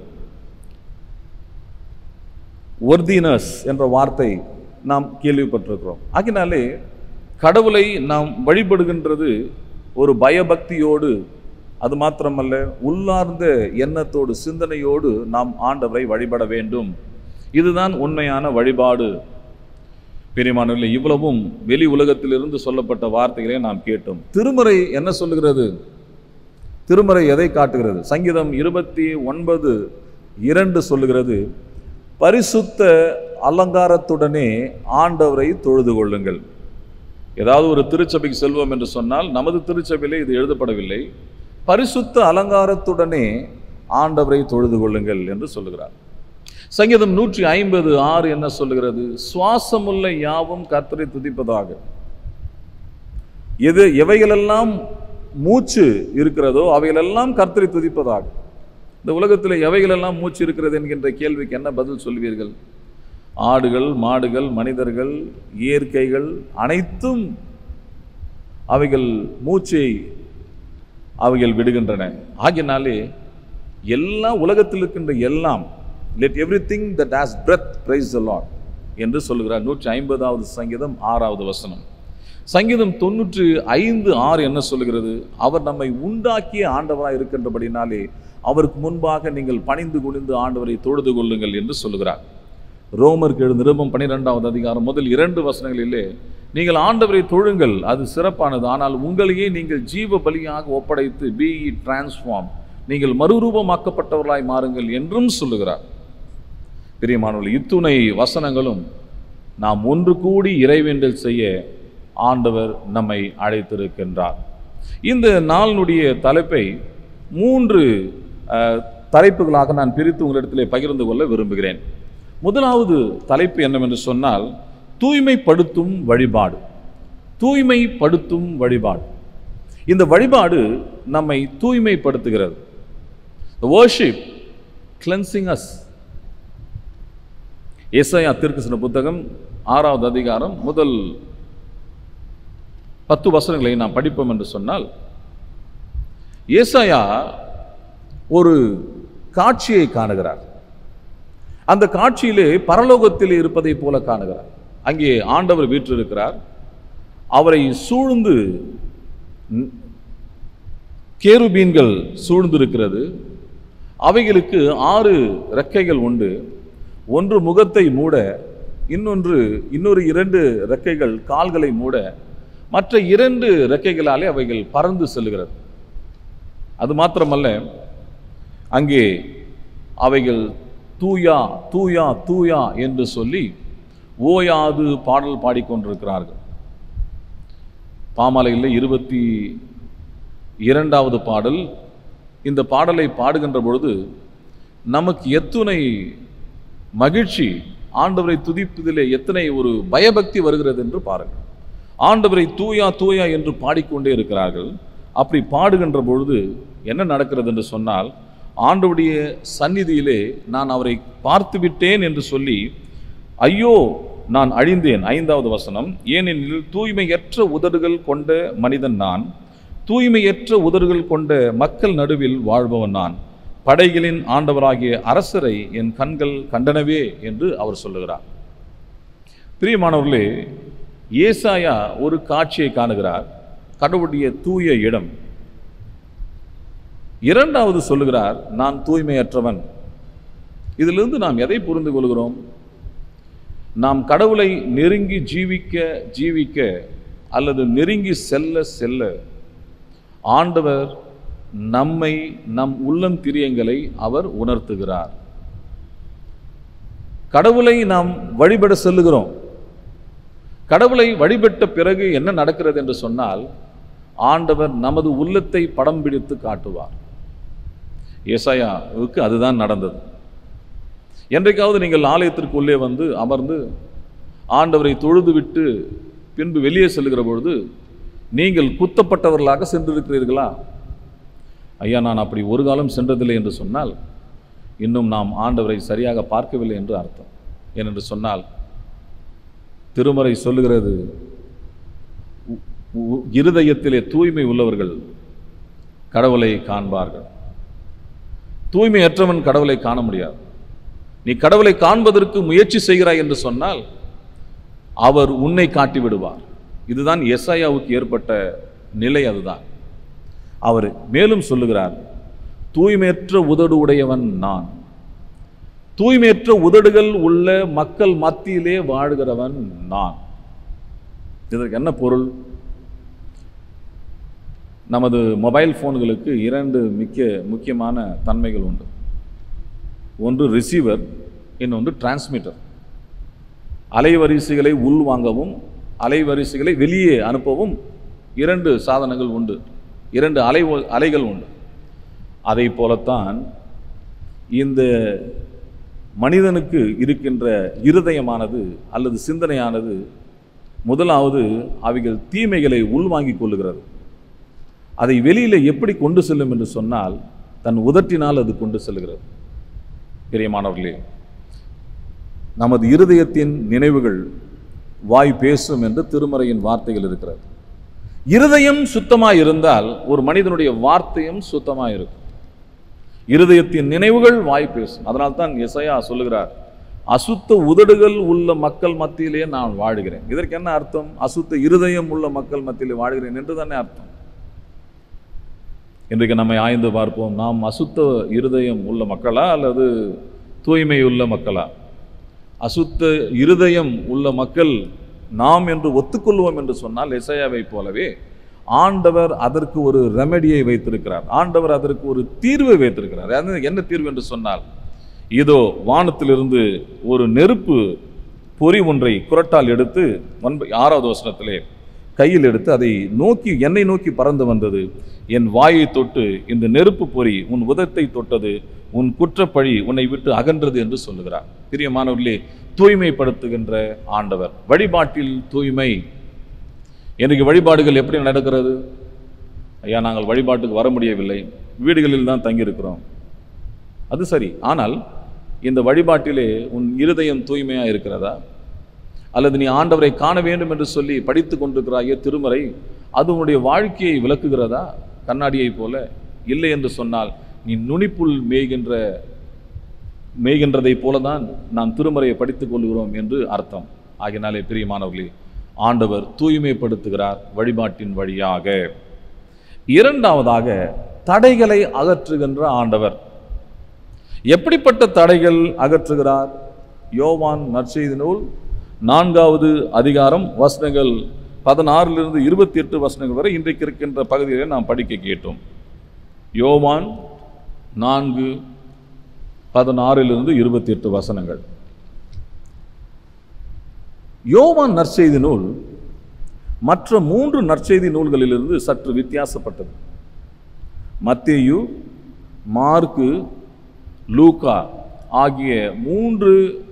S1: ஒர்தினஸ் என்ற வார்த்தை நாம் கேள்விப்பட்டிருக்கிறோம் ஆகினாலே கடவுளை நாம் வழிபடுகின்றது ஒரு பயபக்தியோடு அது மாத்திரமல்ல உள்ளார்ந்த எண்ணத்தோடு சிந்தனையோடு நாம் ஆண்டவரை வழிபட வேண்டும் இதுதான் உண்மையான வழிபாடு பெரியமானவர்களே இவ்வளவும் வெளி உலகத்திலிருந்து சொல்லப்பட்ட வார்த்தைகளை நாம் கேட்டோம் திருமறை என்ன சொல்லுகிறது திருமறை எதை காட்டுகிறது சங்கீதம் இருபத்தி ஒன்பது இரண்டு சொல்லுகிறது பரிசுத்த அலங்காரத்துடனே ஆண்டவரை தொழுது கொள்ளுங்கள் ஏதாவது ஒரு திருச்சபைக்கு செல்வோம் என்று சொன்னால் நமது திருச்சபையிலே இது எழுதப்படவில்லை பரிசுத்த அலங்காரத்துடனே ஆண்டவரை தொழுது கொள்ளுங்கள் என்று சொல்லுகிறார் சங்கீதம் நூற்றி ஐம்பது ஆறு என்ன சொல்லுகிறது சுவாசமுள்ள யாவும் கர்த்தரை துதிப்பதாக எது எவைகளெல்லாம் மூச்சு இருக்கிறதோ அவைகளெல்லாம் கர்த்தரை துதிப்பதாக இந்த உலகத்தில் எவைகளெல்லாம் மூச்சு இருக்கிறது என்கின்ற கேள்விக்கு என்ன பதில் சொல்வீர்கள் ஆடுகள் மாடுகள் மனிதர்கள் இயற்கைகள் அனைத்தும் அவைகள் மூச்சை அவைகள் விடுகின்றன ஆகினாலே எல்லா உலகத்தில் இருக்கின்ற எல்லாம் let everything that has breath praise the Lord என்று சொல்லுகிறார் நூற்றி ஐம்பதாவது சங்கீதம் ஆறாவது வசனம் சங்கீதம் தொண்ணூற்று ஐந்து ஆறு என்ன சொல்லுகிறது அவர் நம்மை உண்டாக்கிய ஆண்டவராக இருக்கின்றபடினாலே அவருக்கு முன்பாக நீங்கள் பணிந்து குனிந்து ஆண்டவரை தொழுது கொள்ளுங்கள் என்று சொல்லுகிறார் ரோமருக்கு எழுது நிருபம் பன்னிரெண்டாவது அதிகாரம் முதல் இரண்டு வசனங்களிலே நீங்கள் ஆண்டவரை தொழுங்கள் அது சிறப்பானது ஆனால் உங்களையே நீங்கள் ஜீவ பலியாக ஒப்படைத்து பி டிரான்ஸ்ஃபார்ம் நீங்கள் மறுரூபமாக்கப்பட்டவர்களாய் மாறுங்கள் என்றும் சொல்லுகிறார் பிரியமானவர்கள் இத்துணை வசனங்களும் நாம் ஒன்று கூடி இறைவேண்டல் செய்ய ஆண்டவர் நம்மை அழைத்திருக்கின்றார் இந்த நாளினுடைய தலைப்பை மூன்று அஹ், தலைப்புகளாக நான் பிரித்து உங்களிடத்திலே பகிர்ந்து கொள்ள விரும்புகிறேன் முதலாவது தலைப்பு என்னவென்று சொன்னால் தூய்மைப்படுத்தும் வழிபாடு தூய்மைப்படுத்தும் வழிபாடு இந்த வழிபாடு நம்மை தூய்மைப்படுத்துகிறது The worship cleansing us ஏசாயா தீர்க்கதரிசன புத்தகம் ஆறாவது அதிகாரம் முதல் பத்து வசனங்களை நாம் படிப்போம் என்று சொன்னால் ஏசாயா ஒரு காட்சியை காணுகிறார் அந்த காட்சியிலே பரலோகத்தில் இருப்பதை போல காணுகிறார் அங்கே ஆண்டவர் வீற்றிருக்கிறார் அவரை சூழ்ந்து ந- கேருபீன்கள் சூழ்ந்திருக்கிறது அவைகளுக்கு ஆறு ரெக்கைகள் உண்டு ஒன்று முகத்தை மூட இன்னொன்று இன்னொரு இரண்டு ரெக்கைகள் கால்களை மூட மற்ற இரண்டு ரெக்கைகளாலே அவைகள் பறந்து செல்கிறது அது மாத்திரமல்ல அங்கே அவைகள் தூயா தூயா தூயா என்று சொல்லி ஓயாது பாடல் பாடிக்கொண்டிருக்கிறார்கள் பாமாலையில் இருபத்தி இரண்டாவது பாடல் இந்த பாடலை பாடுகின்ற பொழுது நமக்கு எத்துணை மகிழ்ச்சி ஆண்டவரை துதிப்பதிலே எத்தனை ஒரு பயபக்தி வருகிறது என்று பாருங்கள் ஆண்டவரை தூயா தூயா என்று பாடிக்கொண்டே இருக்கிறார்கள் அப்படி பாடுகின்ற பொழுது என்ன நடக்கிறது என்று சொன்னால் ஆண்டவருடைய சந்நிதியிலே நான் அவரை பார்த்து விட்டேன் என்று சொல்லி ஐயோ நான் அழிந்தேன் ஐந்தாவது வசனம் ஏனெனில் தூய்மையற்ற உதடுகள் கொண்ட மனிதன் நான் தூய்மையற்ற உதடுகள் கொண்ட மக்கள் நடுவில் வாழ்பவன் நான் படைகளின் ஆண்டவராகிய அரசரை என் கண்கள் கண்டனவே என்று அவர் சொல்லுகிறார் பிரியமானவர்களே ஏசாயா ஒரு காட்சியை காணுகிறார் கடவுளுடைய தூய இடம் இரண்டாவது சொல்லுகிறார் நான் தூய்மையற்றவன் இதிலிருந்து நாம் எதை புரிந்து கொள்கிறோம் நாம் கடவுளை நெருங்கி ஜீவிக்க ஜீவிக்க அல்லது நெருங்கி செல்ல செல்ல ஆண்டவர் நம்மை நம் உள்ளம் திரியங்களை அவர் உணர்த்துகிறார் கடவுளை நாம் வழிபட செல்லுகிறோம் கடவுளை வழிபட்ட பிறகு என்ன நடக்கிறது என்று சொன்னால் ஆண்டவர் நமது உள்ளத்தை படம் பிடித்து காட்டுவார் ஏசாயாவுக்கு அதுதான் நடந்தது என்றைக்காவது நீங்கள் ஆலயத்திற்கு உள்ளே வந்து அமர்ந்து ஆண்டவரை தொழுது விட்டு பின்பு வெளியே செல்லுகிற பொழுது நீங்கள் குத்தப்பட்டவர்களாக சென்றிருக்கிறீர்களா ஐயா நான் அப்படி ஒரு காலம் சென்றதில்லை என்று சொன்னால் இன்னும் நாம் ஆண்டவரை சரியாக பார்க்கவில்லை என்று அர்த்தம் ஏனென்று சொன்னால் திருமறை சொல்லுகிறது உ- உ- இருதயத்திலே தூய்மை உள்ளவர்கள் கடவுளை காண்பார்கள் தூய்மையற்றவன் கடவுளை காண முடியாது நீ கடவுளை காண்பதற்கு முயற்சி செய்கிறாய் என்று சொன்னால் அவர் உன்னை காட்டி விடுவார் இதுதான் எஸ்ஐயாவுக்கு ஏற்பட்ட நிலை அதுதான் அவர் மேலும் சொல்லுகிறார் தூய்மையற்ற உதடு உடையவன் நான் தூய்மையற்ற உதடுகள் உள்ள மக்கள் மத்தியிலே வாழ்கிறவன் நான் இதற்கு என்ன பொருள் நமது மொபைல் ஃபோன்களுக்கு இரண்டு மிக்க முக்கியமான தன்மைகள் உண்டு ஒன்று ரிசீவர் இன்னொன்று டிரான்ஸ்மிட்டர் அலைவரிசைகளை உள்வாங்கவும் அலைவரிசைகளை வெளியே அனுப்பவும் இரண்டு சாதனங்கள் உண்டு இரண்டு அலை அலைகள் உண்டு அதை போலத்தான் இந்த மனிதனுக்கு இருக்கின்ற இருதயமானது அல்லது சிந்தனையானது முதலாவது அவைகள் தீமைகளை உள்வாங்கிக் கொள்ளுகிறது அதை வெளியில எப்படி கொண்டு செல்லும் என்று சொன்னால் தன் உதட்டினால் அது கொண்டு செல்கிறது பிரியமானவர்களே நமது இருதயத்தின் நினைவுகள் வாய் பேசும் என்று திருமறையின் வார்த்தைகள் இருக்கிறது இருதயம் சுத்தமாய் இருந்தால் ஒரு மனிதனுடைய வார்த்தையும் சுத்தமாய் இருக்கும் இருதயத்தின் நினைவுகள் வாய் பேசும் அதனால் தான் எசையா சொல்லுகிறார் அசுத்த உதடுகள் உள்ள மக்கள் மத்தியிலே நான் வாழுகிறேன் இதற்கு என்ன அர்த்தம் அசுத்த இருதயம் உள்ள மக்கள் மத்தியிலே வாழ்கிறேன் என்று தானே அர்த்தம் இன்றைக்கு நம்மை ஆய்ந்து பார்ப்போம் நாம் அசுத்த இருதயம் உள்ள மக்களா அல்லது தூய்மை உள்ள மக்களா அசுத்த இருதயம் உள்ள மக்கள் நாம் என்று ஒத்துக்கொள்வோம் என்று சொன்னால் எசையாவை போலவே ஆண்டவர் அதற்கு ஒரு ரெமெடியை வைத்திருக்கிறார் ஆண்டவர் அதற்கு ஒரு தீர்வை வைத்திருக்கிறார் அது என்ன தீர்வு என்று சொன்னால் இதோ வானத்திலிருந்து ஒரு நெருப்பு பொறி ஒன்றை குரட்டால் எடுத்து ஒன்ப ஆறாவது வசனத்திலே கையில் எடுத்து அதை நோக்கி என்னை நோக்கி பறந்து வந்தது என் வாயை தொட்டு இந்த நெருப்பு பொறி உன் உதத்தை தொட்டது உன் குற்றப்பழி உன்னை விட்டு அகன்றது என்று சொல்லுகிறார் பிரியமானவர்களே தூய்மைப்படுத்துகின்ற ஆண்டவர் வழிபாட்டில் தூய்மை இன்றைக்கு வழிபாடுகள் எப்படி நடக்கிறது ஐயா நாங்கள் வழிபாட்டுக்கு வர முடியவில்லை வீடுகளில் தான் தங்கியிருக்கிறோம் அது சரி ஆனால் இந்த வழிபாட்டிலே உன் இருதயம் தூய்மையா இருக்கிறதா அல்லது நீ ஆண்டவரை காண வேண்டும் என்று சொல்லி படித்து கொண்டிருக்கிறாயே திருமறை அது உன்னுடைய வாழ்க்கையை விளக்குகிறதா கண்ணாடியைப் போல இல்லை என்று சொன்னால் நீ நுனிப்புல் மேய்கின்ற மேய்கின்றதைப் போலதான் நாம் திருமறையை படித்துக் கொள்கிறோம் என்று அர்த்தம் ஆகினாலே பிரியமானவர்களே ஆண்டவர் தூய்மைப்படுத்துகிறார் வழிபாட்டின் வழியாக இரண்டாவதாக தடைகளை அகற்றுகின்ற ஆண்டவர் எப்படிப்பட்ட தடைகள் அகற்றுகிறார் யோவான் நற்செய்தி நூல் நான்காவது அதிகாரம் வசனங்கள் பதினாறிலிருந்து இருபத்தி எட்டு வசனங்கள் வரை இன்றைக்கு இருக்கின்ற பகுதிகளை நாம் படிக்க கேட்டோம் யோவான் நான்கு பதினாறிலிருந்து இருபத்தி எட்டு வசனங்கள் யோவான் நற்செய்தி நூல் மற்ற மூன்று நற்செய்தி நூல்களிலிருந்து சற்று வித்தியாசப்பட்டது மத்தேயு மார்க்கு லூக்கா ஆகிய மூன்று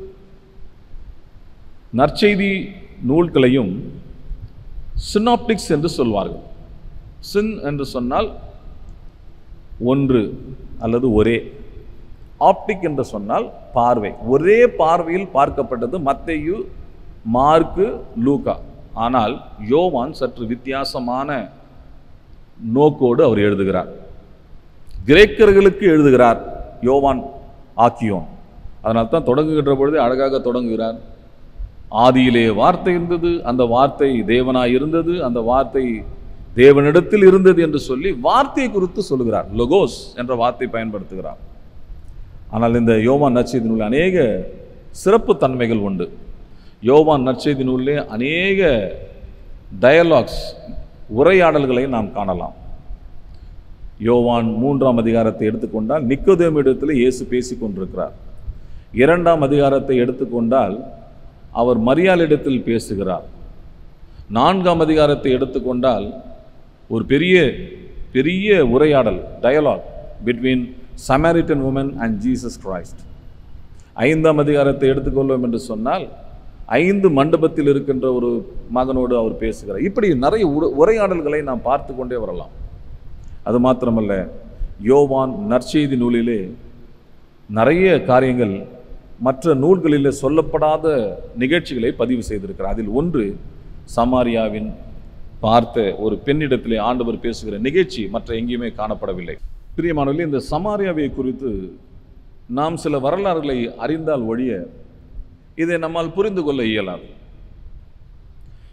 S1: நற்செய்தி நூல்களையும் சினாப்டிக்ஸ் என்று சொல்வார்கள் சின் என்று சொன்னால் ஒன்று அல்லது ஒரே ஆப்டிக் என்று சொன்னால் பார்வை ஒரே பார்வையில் பார்க்கப்பட்டது மத்தேயு மார்க்கு லூக்கா ஆனால் யோவான் சற்று வித்தியாசமான நோக்கோடு அவர் எழுதுகிறார் கிரேக்கர்களுக்கு எழுதுகிறார் யோவான் ஆக்கியோன் அதனால் தான் தொடங்குகின்ற பொழுதே அழகாக தொடங்குகிறார் ஆதியிலே வார்த்தை இருந்தது அந்த வார்த்தை தேவனாய் இருந்தது அந்த வார்த்தை தேவனிடத்தில் இருந்தது என்று சொல்லி வார்த்தையை குறித்து சொல்லுகிறார் லொகோஸ் என்ற வார்த்தை பயன்படுத்துகிறார் ஆனால் இந்த யோவான் நற்செய்தி நூலில் அநேக சிறப்பு தன்மைகள் உண்டு யோவான் நற்செய்தி நூலிலே அநேக டயலாக்ஸ் உரையாடல்களை நாம் காணலாம் யோவான் மூன்றாம் அதிகாரத்தை எடுத்துக்கொண்டால் நிக்கோதேமிடத்தில் இயேசு பேசிக் கொண்டிருக்கிறார் இரண்டாம் அதிகாரத்தை எடுத்துக்கொண்டால் அவர் மரியாளிடத்தில் பேசுகிறார் நான்காம் அதிகாரத்தை எடுத்துக்கொண்டால் ஒரு பெரிய பெரிய உரையாடல் dialogue between Samaritan woman and Jesus Christ ஐந்தாம் அதிகாரத்தை எடுத்துக்கொள்வோம் என்று சொன்னால் ஐந்து மண்டபத்தில் இருக்கின்ற ஒரு மகனோடு அவர் பேசுகிறார் இப்படி நிறைய உர- உரையாடல்களை நாம் பார்த்து கொண்டே வரலாம் அது மாத்திரமல்ல யோவான் நற்செய்தி நூலிலே நிறைய காரியங்கள் மற்ற நூல்களிலே சொல்லப்படாத நிகழ்ச்சிகளை பதிவு செய்திருக்கிறார் அதில் ஒன்று சமாரியாவின் பார்த்த ஒரு பெண்ணிடத்திலே ஆண்டவர் பேசுகிற நிகழ்ச்சி மற்ற எங்கேயுமே காணப்படவில்லை பிரியமானவர்களே இந்த சமாரியாவை குறித்து நாம் சில வரலாறுகளை அறிந்தால் ஒழிய இதை நம்மால் புரிந்து கொள்ள இயலாது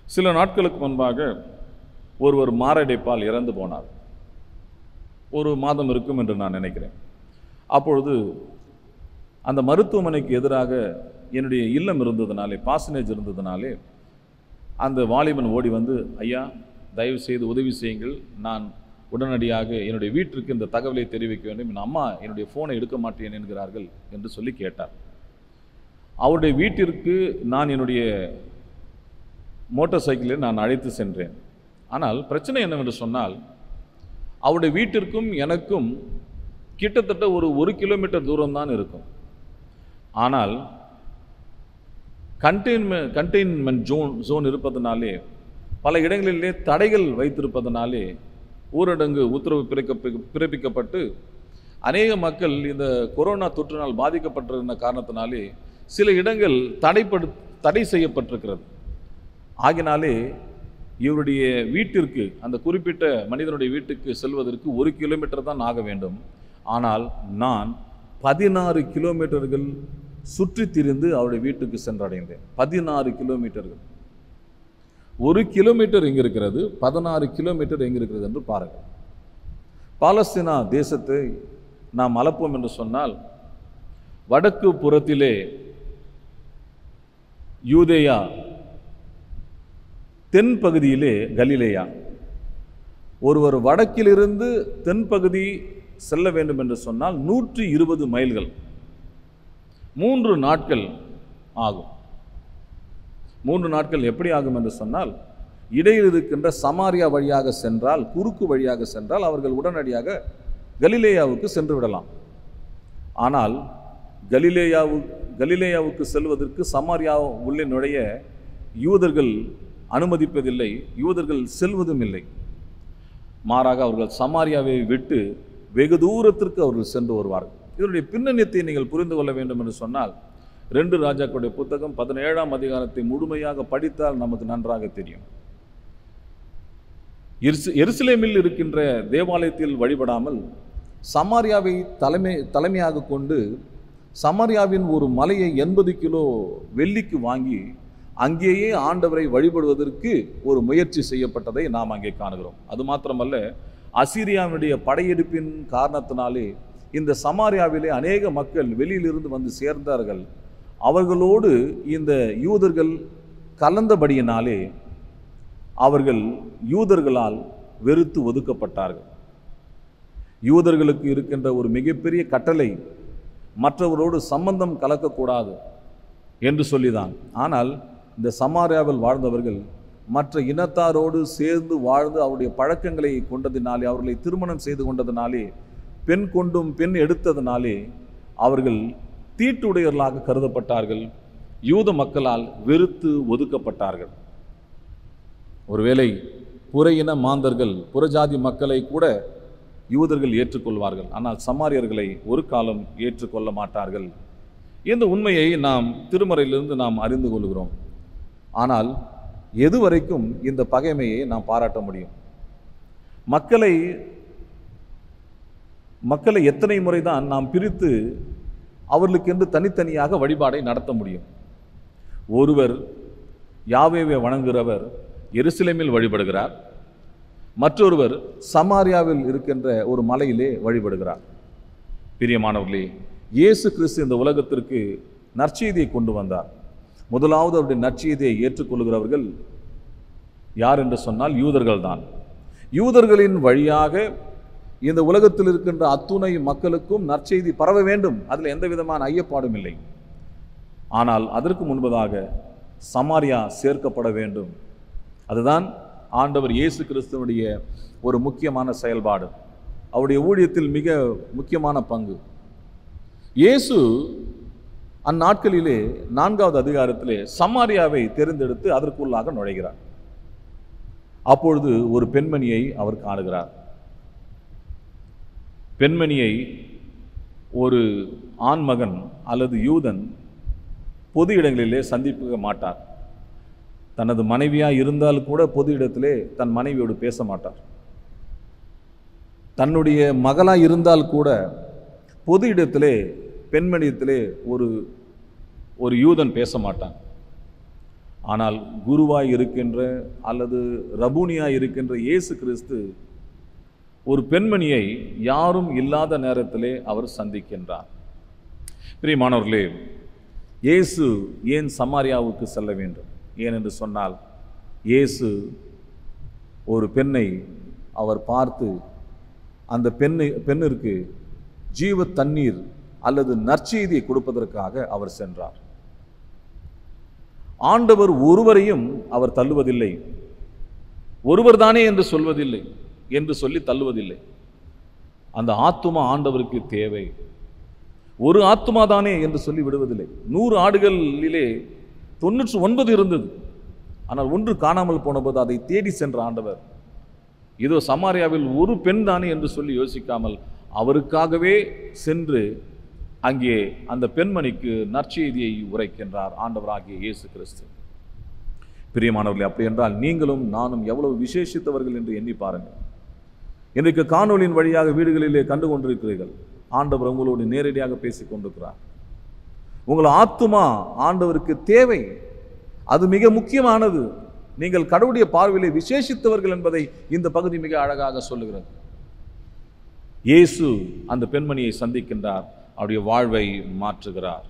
S1: சில நாட்களுக்கு முன்பாக ஒருவர் மாரடைப்பால் இறந்து போனார் ஒரு மாதம் இருக்கும் என்று நான் நினைக்கிறேன் அப்பொழுது அந்த மருத்துவமனைக்கு எதிராக என்னுடைய இல்லம் இருந்ததுனாலே பாசனேஜ் இருந்ததுனாலே அந்த வாலிபன் ஓடி வந்து ஐயா தயவு செய்து உதவி செய்யுங்கள் நான் உடனடியாக என்னுடைய வீட்டிற்கு இந்த தகவலை தெரிவிக்க வேண்டும் என் அம்மா என்னுடைய ஃபோனை எடுக்க மாட்டேன் என்கிறார்கள் என்று சொல்லி கேட்டார் அவருடைய வீட்டிற்கு நான் என்னுடைய மோட்டார் சைக்கிளில் நான் அழைத்து சென்றேன் ஆனால் பிரச்சனை என்னவென்று சொன்னால் அவருடைய வீட்டிற்கும் எனக்கும் கிட்டத்தட்ட ஒரு ஒரு கிலோமீட்டர் தூரம் தான் இருக்கும் ஆனால் கண்டெய்ன்மெண்ட் கண்டெய்ன்மெண்ட் ஜோன் ஜோன் இருப்பதனாலே பல இடங்களிலே தடைகள் வைத்திருப்பதனாலே ஊரடங்கு உத்தரவு பிறக்க பிறப்பிக்கப்பட்டு அநேக மக்கள் இந்த கொரோனா தொற்றினால் பாதிக்கப்பட்டிருந்த காரணத்தினாலே சில இடங்கள் தடைப்படு தடை செய்யப்பட்டிருக்கிறது ஆகினாலே இவருடைய வீட்டிற்கு அந்த குறிப்பிட்ட மனிதனுடைய வீட்டுக்கு செல்வதற்கு ஒரு கிலோமீட்டர் தான் ஆக வேண்டும் ஆனால் நான் பதினாறு கிலோமீட்டர்கள் சுற்றி திரிந்து அவருடைய வீட்டுக்கு சென்றடைந்தேன் பதினாறு கிலோமீட்டர்கள் ஒரு கிலோமீட்டர் எங்க இருக்கிறது பதினாறு கிலோமீட்டர் எங்க இருக்கிறது என்று பாருங்கள் பாலஸ்தீனா தேசத்தை நாம் அளப்போம் என்று சொன்னால் வடக்கு புறத்திலே யூதேயா தென் பகுதியிலே கலிலேயா ஒருவர் வடக்கிலிருந்து தென்பகுதி செல்ல வேண்டும் என்று சொன்னால் நூற்றி இருபது மைல்கள் மூன்று நாட்கள் ஆகும் மூன்று நாட்கள் எப்படி ஆகும் என்று சொன்னால் இடையில் இருக்கின்ற சமாரியா வழியாக சென்றால் குறுக்கு வழியாக சென்றால் அவர்கள் உடனடியாக கலிலேயாவுக்கு சென்று விடலாம் ஆனால் கலிலேயாவு கலிலேயாவுக்கு செல்வதற்கு சமாரியா உள்ளே நுழைய யூதர்கள் அனுமதிப்பதில்லை யூதர்கள் செல்வதும் இல்லை மாறாக அவர்கள் சமாரியாவை விட்டு வெகு தூரத்திற்கு அவர்கள் சென்று வருவார்கள் இதனுடைய பின்னணியத்தை நீங்கள் புரிந்து கொள்ள வேண்டும் என்று சொன்னால் ரெண்டு ராஜாக்களுடைய புத்தகம் பதினேழாம் அதிகாரத்தை முழுமையாக படித்தால் நமக்கு நன்றாக தெரியும் எருச- எருசலேமில் இருக்கின்ற தேவாலயத்தில் வழிபடாமல் சமாரியாவை தலைமை தலைமையாக கொண்டு சமாரியாவின் ஒரு மலையை எண்பது கிலோ வெள்ளிக்கு வாங்கி அங்கேயே ஆண்டவரை வழிபடுவதற்கு ஒரு முயற்சி செய்யப்பட்டதை நாம் அங்கே காணுகிறோம் அது மாத்திரமல்ல அசீரியாவினுடைய படையெடுப்பின் காரணத்தினாலே இந்த சமாரியாவிலே அநேக மக்கள் வெளியிலிருந்து வந்து சேர்ந்தார்கள் அவர்களோடு இந்த யூதர்கள் கலந்தபடியினாலே அவர்கள் யூதர்களால் வெறுத்து ஒதுக்கப்பட்டார்கள் யூதர்களுக்கு இருக்கின்ற ஒரு மிகப்பெரிய கட்டளை மற்றவரோடு சம்பந்தம் கலக்கக்கூடாது என்று சொல்லிதான் ஆனால் இந்த சமாரியாவில் வாழ்ந்தவர்கள் மற்ற இனத்தாரோடு சேர்ந்து வாழ்ந்து அவருடைய பழக்கங்களை கொண்டதினாலே அவர்களை திருமணம் செய்து கொண்டதினாலே பெண் கொண்டும் பெண் எடுத்ததினாலே அவர்கள் தீட்டுடையவர்களாக கருதப்பட்டார்கள் யூத மக்களால் வெறுத்து ஒதுக்கப்பட்டார்கள் ஒருவேளை புற இன மாந்தர்கள் புறஜாதி மக்களை கூட யூதர்கள் ஏற்றுக்கொள்வார்கள் ஆனால் சமாரியர்களை ஒரு காலம் ஏற்றுக்கொள்ள மாட்டார்கள் இந்த உண்மையை நாம் திருமறையிலிருந்து நாம் அறிந்து கொள்கிறோம் ஆனால் எதுவரைக்கும் இந்த பகைமையை நாம் பாராட்ட முடியும் மக்களை மக்களை எத்தனை முறைதான் நாம் பிரித்து அவர்களுக்கென்று தனித்தனியாக வழிபாடை நடத்த முடியும் ஒருவர் யாவேவை வணங்குகிறவர் எருசலேமில் வழிபடுகிறார் மற்றொருவர் சமாரியாவில் இருக்கின்ற ஒரு மலையிலே வழிபடுகிறார் பிரியமானவர்களே இயேசு கிறிஸ்து இந்த உலகத்திற்கு நற்செய்தியை கொண்டு வந்தார் முதலாவது அவருடைய நற்செய்தியை ஏற்றுக்கொள்கிறவர்கள் யார் என்று சொன்னால் யூதர்கள் தான் யூதர்களின் வழியாக இந்த உலகத்தில் இருக்கின்ற அத்துணை மக்களுக்கும் நற்செய்தி பரவ வேண்டும் அதில் எந்த விதமான ஐயப்பாடும் இல்லை ஆனால் அதற்கு முன்பதாக சமாரியா சேர்க்கப்பட வேண்டும் அதுதான் ஆண்டவர் இயேசு கிறிஸ்துவனுடைய ஒரு முக்கியமான செயல்பாடு அவருடைய ஊழியத்தில் மிக முக்கியமான பங்கு இயேசு அந்நாட்களிலே நான்காவது அதிகாரத்திலே சமாரியாவை தேர்ந்தெடுத்து அதற்குள்ளாக நுழைகிறார் அப்பொழுது ஒரு பெண்மணியை அவர் காணுகிறார் பெண்மணியை ஒரு ஆண்மகன் அல்லது யூதன் பொது இடங்களிலே சந்திக்க மாட்டார் தனது மனைவியாக இருந்தால் கூட பொது இடத்திலே தன் மனைவியோடு பேச மாட்டார் தன்னுடைய மகளாக இருந்தால் கூட பொது இடத்திலே பெண்மணியத்திலே ஒரு ஒரு யூதன் பேச மாட்டான் ஆனால் குருவாய் இருக்கின்ற அல்லது ரபூனியாய் இருக்கின்ற இயேசு கிறிஸ்து ஒரு பெண்மணியை யாரும் இல்லாத நேரத்திலே அவர் சந்திக்கின்றார் பிரியமானவர்களே இயேசு ஏன் சமாரியாவுக்கு செல்ல வேண்டும் ஏன் என்று சொன்னால் இயேசு ஒரு பெண்ணை அவர் பார்த்து அந்த பெண்ணை பெண்ணிற்கு ஜீவ தண்ணீர் அல்லது நற்செய்தியை கொடுப்பதற்காக அவர் சென்றார் ஆண்டவர் ஒருவரையும் அவர் தள்ளுவதில்லை ஒருவர் தானே என்று சொல்வதில்லை என்று சொல்லி தள்ளுவதில்லை அந்த ஆத்துமா ஆண்டவருக்கு தேவை ஒரு ஆத்துமா தானே என்று சொல்லி விடுவதில்லை நூறு ஆடுகளிலே தொண்ணூற்று ஒன்பது இருந்தது ஆனால் ஒன்று காணாமல் போனபோது அதை தேடி சென்ற ஆண்டவர் இதோ சமாரியாவில் ஒரு பெண் தானே என்று சொல்லி யோசிக்காமல் அவருக்காகவே சென்று அங்கே அந்த பெண்மணிக்கு நற்செய்தியை உரைக்கின்றார் ஆண்டவராகிய இயேசு கிறிஸ்து பிரியமானவர்களே அப்படி என்றால் நீங்களும் நானும் எவ்வளவு விசேஷித்தவர்கள் என்று எண்ணி பாருங்கள் இன்றைக்கு காணொளியின் வழியாக வீடுகளிலே கண்டு கொண்டிருக்கிறீர்கள் ஆண்டவர் உங்களோடு நேரடியாக பேசிக் கொண்டிருக்கிறார் உங்கள் ஆத்துமா ஆண்டவருக்கு தேவை அது மிக முக்கியமானது நீங்கள் கடவுளுடைய பார்வையிலே விசேஷித்தவர்கள் என்பதை இந்த பகுதி மிக அழகாக சொல்லுகிறது இயேசு அந்த பெண்மணியை சந்திக்கின்றார் அவருடைய வாழ்வை மாற்றுகிறார்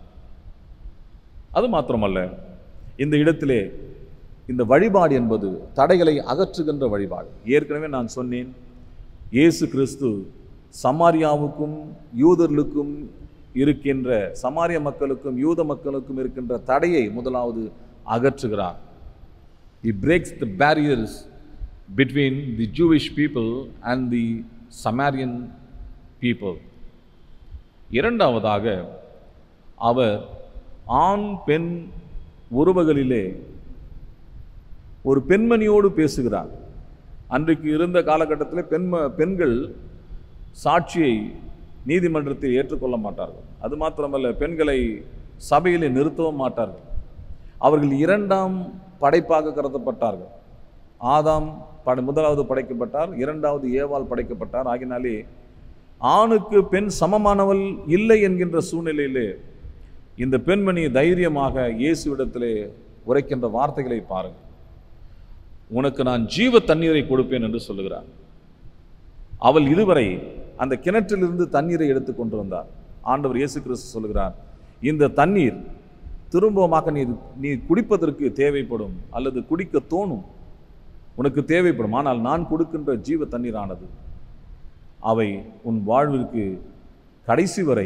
S1: அது மாத்திரமல்ல இந்த இடத்திலே இந்த வழிபாடு என்பது தடைகளை அகற்றுகின்ற வழிபாடு ஏற்கனவே நான் சொன்னேன் இயேசு கிறிஸ்து சமாரியாவுக்கும் யூதர்களுக்கும் இருக்கின்ற சமாரிய மக்களுக்கும் யூத மக்களுக்கும் இருக்கின்ற தடையை முதலாவது அகற்றுகிறார் He breaks the barriers between the Jewish people and the Samaritan people. இரண்டாவதாக அவர் ஆண் பெண் உறவுகளிலே ஒரு பெண்மணியோடு பேசுகிறார் அன்றைக்கு இருந்த காலகட்டத்தில் பெண்ம பெண்கள் சாட்சியை நீதிமன்றத்தில் ஏற்றுக்கொள்ள மாட்டார்கள் அது மாத்திரமல்ல பெண்களை சபையிலே நிறுத்தவும் மாட்டார்கள் அவர்கள் இரண்டாம் படைப்பாக கருதப்பட்டார்கள் ஆதாம் பட முதலாவது படைக்கப்பட்டார் இரண்டாவது ஏவாள் படைக்கப்பட்டார் ஆகினாலே ஆணுக்கு பெண் சமமானவள் இல்லை என்கின்ற சூழ்நிலையிலே இந்த பெண்மணி தைரியமாக இயேசுவிடத்திலே உரைக்கின்ற வார்த்தைகளை பாருங்கள் உனக்கு நான் ஜீவ தண்ணீரை கொடுப்பேன் என்று சொல்லுகிறார் அவள் இதுவரை அந்த கிணற்றிலிருந்து தண்ணீரை எடுத்து கொண்டு வந்தார் ஆண்டவர் இயேசு கிறிஸ்து சொல்லுகிறார் இந்த தண்ணீர் திரும்பமாக நீ நீ குடிப்பதற்கு தேவைப்படும் அல்லது குடிக்க தோணும் உனக்கு தேவைப்படும் ஆனால் நான் கொடுக்கின்ற ஜீவ தண்ணீரானது அவை உன் வாழ்விற்கு கடைசி வரை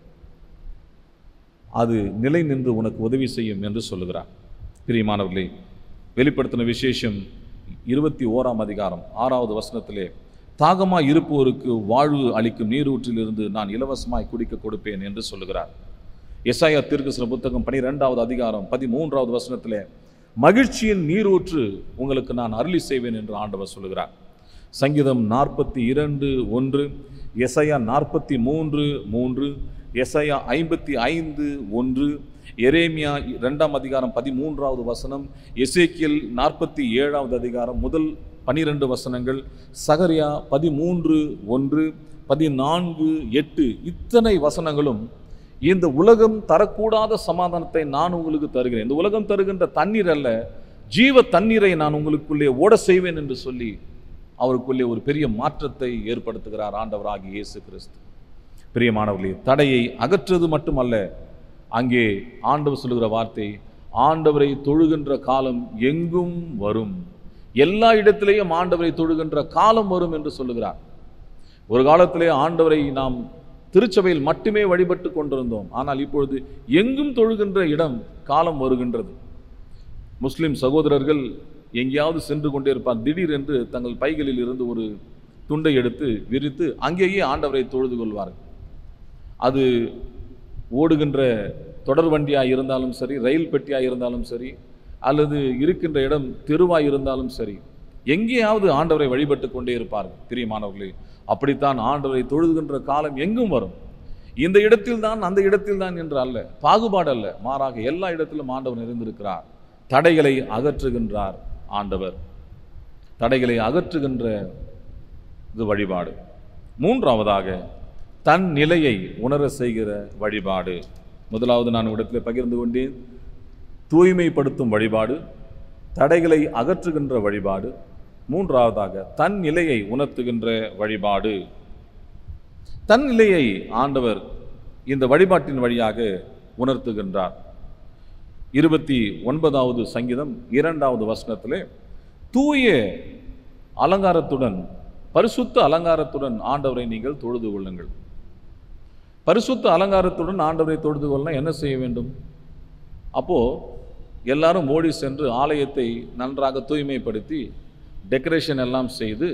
S1: அது நிலை நின்று உனக்கு உதவி செய்யும் என்று சொல்லுகிறார் பிரியமானவர்களே வெளிப்படுத்தின விசேஷம் இருபத்தி ஓராம் அதிகாரம் ஆறாவது வசனத்திலே தாகமாய் இருப்போருக்கு வாழ்வு அளிக்கும் நீரூற்றிலிருந்து நான் இலவசமாய் குடிக்க கொடுப்பேன் என்று சொல்லுகிறார் எஸ்ஐயா தீர்க்கசன புத்தகம் பனிரெண்டாவது அதிகாரம் பதிமூன்றாவது வசனத்திலே மகிழ்ச்சியின் நீரூற்று உங்களுக்கு நான் அருளி செய்வேன் என்று ஆண்டவர் சொல்லுகிறார் சங்கீதம் நாற்பத்தி இரண்டு ஒன்று எஸ்ஐயா நாற்பத்தி மூன்று மூன்று எஸ்ஐயா ஐம்பத்தி ஐந்து ஒன்று எரேமியா இரண்டாம் அதிகாரம் பதிமூன்றாவது வசனம் எசேக்கியல் நாற்பத்தி ஏழாவது அதிகாரம் முதல் பனிரெண்டு வசனங்கள் சகரியா பதிமூன்று ஒன்று பதினான்கு எட்டு இத்தனை வசனங்களும் இந்த உலகம் தரக்கூடாத சமாதானத்தை நான் உங்களுக்கு தருகிறேன் இந்த உலகம் தருகின்ற தண்ணீர் அல்ல ஜீவ தண்ணீரை நான் உங்களுக்குள்ளே ஓட செய்வேன் என்று சொல்லி அவருக்குள்ளே ஒரு பெரிய மாற்றத்தை ஏற்படுத்துகிறார் ஆண்டவராகிய இயேசு கிறிஸ்து பிரியமானவர்களே தடையை அகற்றுவது மட்டுமல்ல அங்கே ஆண்டவர் சொல்லுகிற வார்த்தை ஆண்டவரை தொழுகின்ற காலம் எங்கும் வரும் எல்லா இடத்திலேயும் ஆண்டவரை தொழுகின்ற காலம் வரும் என்று சொல்லுகிறார் ஒரு காலத்திலே ஆண்டவரை நாம் திருச்சபையில் மட்டுமே வழிபட்டு கொண்டிருந்தோம் ஆனால் இப்பொழுது எங்கும் தொழுகின்ற இடம் காலம் வருகின்றது முஸ்லிம் சகோதரர்கள் எங்கேயாவது சென்று கொண்டே இருப்பார் திடீரென்று தங்கள் பைகளில் இருந்து ஒரு துண்டை எடுத்து விரித்து அங்கேயே ஆண்டவரை தொழுது கொள்வார்கள் அது ஓடுகின்ற தொடர் வண்டியாக இருந்தாலும் சரி ரயில் பெட்டியாக இருந்தாலும் சரி அல்லது இருக்கின்ற இடம் தெருவாய் இருந்தாலும் சரி எங்கேயாவது ஆண்டவரை வழிபட்டு கொண்டே இருப்பார்கள் பிரியமானவர்களே அப்படித்தான் ஆண்டவரை தொழுகின்ற காலம் எங்கும் வரும் இந்த இடத்தில் தான் அந்த இடத்தில் தான் என்று அல்ல பாகுபாடு அல்ல மாறாக எல்லா இடத்திலும் ஆண்டவர் நிறைந்திருக்கிறார் தடைகளை அகற்றுகின்றார் ஆண்டவர் தடைகளை அகற்றுகின்ற இது வழிபாடு மூன்றாவதாக தன் நிலையை உணர செய்கிற வழிபாடு முதலாவது நான் இடத்துல பகிர்ந்து கொண்டேன் தூய்மைப்படுத்தும் வழிபாடு தடைகளை அகற்றுகின்ற வழிபாடு மூன்றாவதாக தன் நிலையை உணர்த்துகின்ற வழிபாடு தன் நிலையை ஆண்டவர் இந்த வழிபாட்டின் வழியாக உணர்த்துகின்றார் இருபத்தி ஒன்பதாவது சங்கீதம் இரண்டாவது வசனத்திலே தூய அலங்காரத்துடன் பரிசுத்த அலங்காரத்துடன் ஆண்டவரை நீங்கள் தொழுது கொள்ளுங்கள் பரிசுத்த அலங்காரத்துடன் ஆண்டவரை தொழுது கொள்ள என்ன செய்ய வேண்டும் அப்போ எல்லாரும் ஓடி சென்று ஆலயத்தை நன்றாக தூய்மைப்படுத்தி டெக்கரேஷன் எல்லாம் செய்து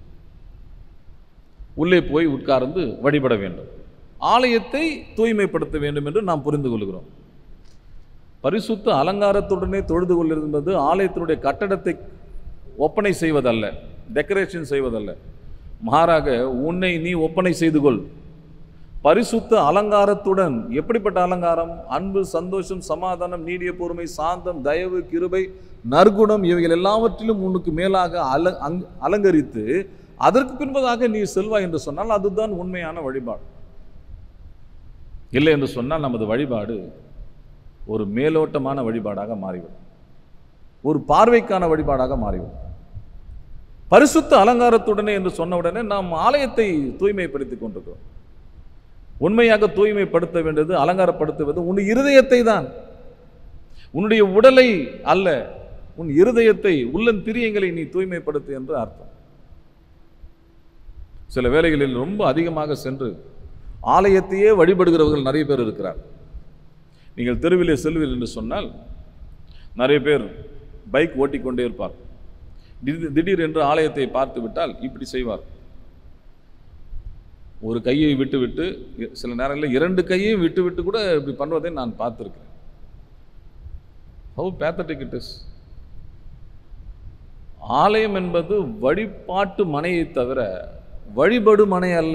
S1: உள்ளே போய் உட்கார்ந்து வழிபட வேண்டும் ஆலயத்தை தூய்மைப்படுத்த வேண்டும் என்று நாம் புரிந்து கொள்கிறோம் பரிசுத்த அலங்காரத்துடனே தொழுது கொள்ளிருந்தது ஆலயத்தினுடைய கட்டடத்தை ஒப்பனை செய்வதல்ல டெக்கரேஷன் செய்வதல்ல மாறாக உன்னை நீ ஒப்பனை செய்து கொள் பரிசுத்த அலங்காரத்துடன் எப்படிப்பட்ட அலங்காரம் அன்பு சந்தோஷம் சமாதானம் நீடிய பொறுமை சாந்தம் தயவு கிருபை நற்குணம் இவைகள் எல்லாவற்றிலும் உனக்கு மேலாக அல அங் அலங்கரித்து அதற்கு பின்பதாக நீ செல்வாய் என்று சொன்னால் அதுதான் உண்மையான வழிபாடு இல்லை என்று சொன்னால் நமது வழிபாடு ஒரு மேலோட்டமான வழிபாடாக மாறிவிடும் ஒரு பார்வைக்கான வழிபாடாக மாறிவிடும் பரிசுத்த அலங்காரத்துடனே என்று சொன்ன உடனே நாம் ஆலயத்தை தூய்மைப்படுத்திக் கொண்டிருக்கிறோம் உண்மையாக தூய்மைப்படுத்த வேண்டியது அலங்காரப்படுத்துவது உன் இருதயத்தை தான் உன்னுடைய உடலை அல்ல உன் இருதயத்தை உள்ளன் பிரியங்களை நீ தூய்மைப்படுத்து என்று அர்த்தம் சில வேளைகளில் ரொம்ப அதிகமாக சென்று ஆலயத்தையே வழிபடுகிறவர்கள் நிறைய பேர் இருக்கிறார் நீங்கள் தெருவிலே செல்வீர்கள் என்று சொன்னால் நிறைய பேர் பைக் ஓட்டிக்கொண்டே இருப்பார் திடீர் திடீர் என்று ஆலயத்தை பார்த்து விட்டால் இப்படி செய்வார் ஒரு கையை விட்டு விட்டு இ- சில நேரங்களில் இரண்டு கையையும் விட்டு விட்டு கூட இப்படி பண்ணுவதை நான் பார்த்துருக்கிறேன் ஹவு பேத்தட்டிக் இட் இஸ் ஆலயம் என்பது வழிபாட்டு மனையை தவிர வழிபடு மனை அல்ல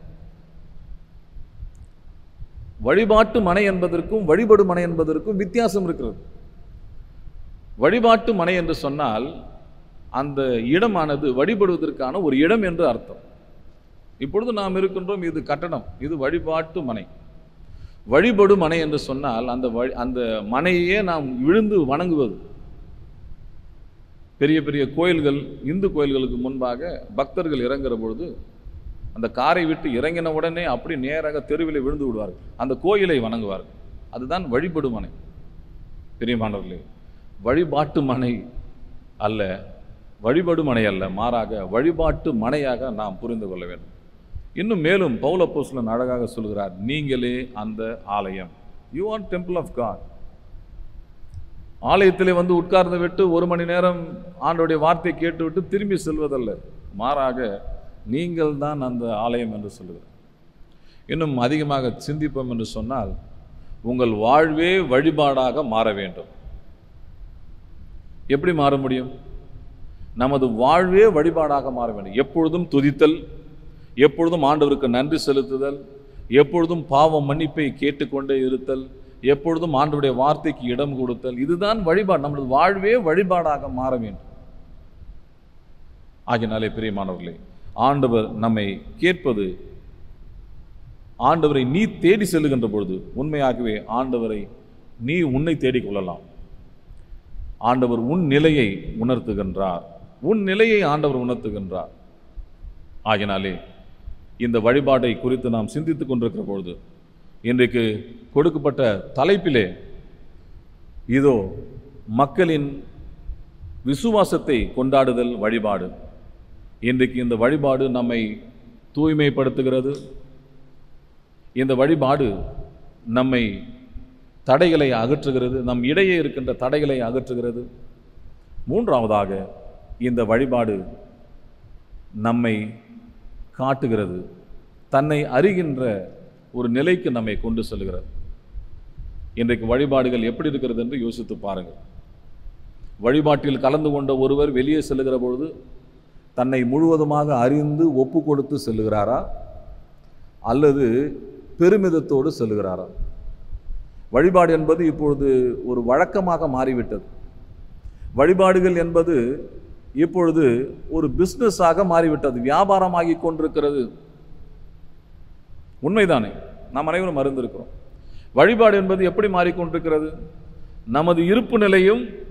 S1: வழிபாட்டு மனை என்பதற்கும் வழிபடு மனை என்பதற்கும் வித்தியாசம் இருக்கிறது வழிபாட்டு மனை என்று சொன்னால் அந்த இடமானது வழிபடுவதற்கான ஒரு இடம் என்று அர்த்தம் இப்பொழுது நாம் இருக்கின்றோம் இது கட்டடம் இது வழிபாட்டு மனை வழிபடு மனை என்று சொன்னால் அந்த வழி அந்த மனையே நாம் விழுந்து வணங்குவது பெரிய பெரிய கோயில்கள் இந்து கோயில்களுக்கு முன்பாக பக்தர்கள் இறங்குற பொழுது அந்த காரை விட்டு இறங்கின உடனே அப்படி நேராக தெருவிலே விழுந்து விடுவார்கள் அந்த கோயிலை வணங்குவார்கள் அதுதான் வழிபடு மனை பெரியமானவர்களே வழிபாட்டு மனை அல்ல வழிபடு மனை அல்ல மாறாக வழிபாட்டு மனையாக நாம் புரிந்து கொள்ள வேண்டும் இன்னும் மேலும் பௌலப்போஸ்லன் அழகாக சொல்கிறார் நீங்களே அந்த ஆலயம் you are temple of God ஆலயத்திலே வந்து உட்கார்ந்து விட்டு ஒரு மணி நேரம் ஆண்டோடைய வார்த்தை கேட்டுவிட்டு திரும்பி செல்வதல்ல மாறாக நீங்கள் தான் அந்த ஆலயம் என்று சொல்லுகிறார் இன்னும் அதிகமாக சிந்திப்போம் என்று சொன்னால் உங்கள் வாழ்வே வழிபாடாக மாற வேண்டும் எப்படி மாற முடியும் நமது வாழ்வே வழிபாடாக மாற வேண்டும் எப்பொழுதும் துதித்தல் எப்பொழுதும் ஆண்டவருக்கு நன்றி செலுத்துதல் எப்பொழுதும் பாவ மன்னிப்பை கேட்டுக்கொண்டே இருத்தல் எப்பொழுதும் ஆண்டவருடைய வார்த்தைக்கு இடம் கொடுத்தல் இதுதான் வழிபாடு நமது வாழ்வே வழிபாடாக மாற வேண்டும் ஆகினாலே பிரியமானவர்களே ஆண்டவர் நம்மை கேட்பது ஆண்டவரை நீ தேடி செல்லுகின்ற பொழுது உண்மையாகவே ஆண்டவரை நீ உன்னை தேடிக் கொள்ளலாம் ஆண்டவர் உன் நிலையை உணர்த்துகின்றார் உன் நிலையை ஆண்டவர் உணர்த்துகின்றார் ஆகினாலே இந்த வழிபாட்டை குறித்து நாம் சிந்தித்துக் கொண்டிருக்கிற பொழுது இன்றைக்கு கொடுக்கப்பட்ட தலைப்பிலே இதோ மக்களின் விசுவாசத்தை கொண்டாடுதல் வழிபாடு இன்றைக்கு இந்த வழிபாடு நம்மை தூய்மைப்படுத்துகிறது இந்த வழிபாடு நம்மை தடைகளை அகற்றுகிறது நம் இடையே இருக்கின்ற தடைகளை அகற்றுகிறது மூன்றாவதாக இந்த வழிபாடு நம்மை காட்டுகிறது தன்னை அறிகின்ற ஒரு நிலைக்கு நம்மை கொண்டு செல்கிறது இன்றைக்கு வழிபாடுகள் எப்படி இருக்கிறது என்று யோசித்து பாருங்கள் வழிபாட்டில் கலந்து கொண்ட ஒருவர் வெளியே செல்லுகிற பொழுது தன்னை முழுவதுமாக அறிந்து ஒப்பு கொடுத்து செல்லுகிறாரா அல்லது பெருமிதத்தோடு செல்லுகிறாரா வழிபாடு என்பது இப்பொழுது ஒரு வழக்கமாக மாறிவிட்டது வழிபாடுகள் என்பது இப்பொழுது ஒரு பிஸ்னஸாக மாறிவிட்டது வியாபாரமாகி கொண்டிருக்கிறது உண்மைதானே நாம் அனைவரும் அறிந்திருக்கிறோம் வழிபாடு என்பது எப்படி மாறிக்கொண்டிருக்கிறது நமது இருப்பு நிலையும்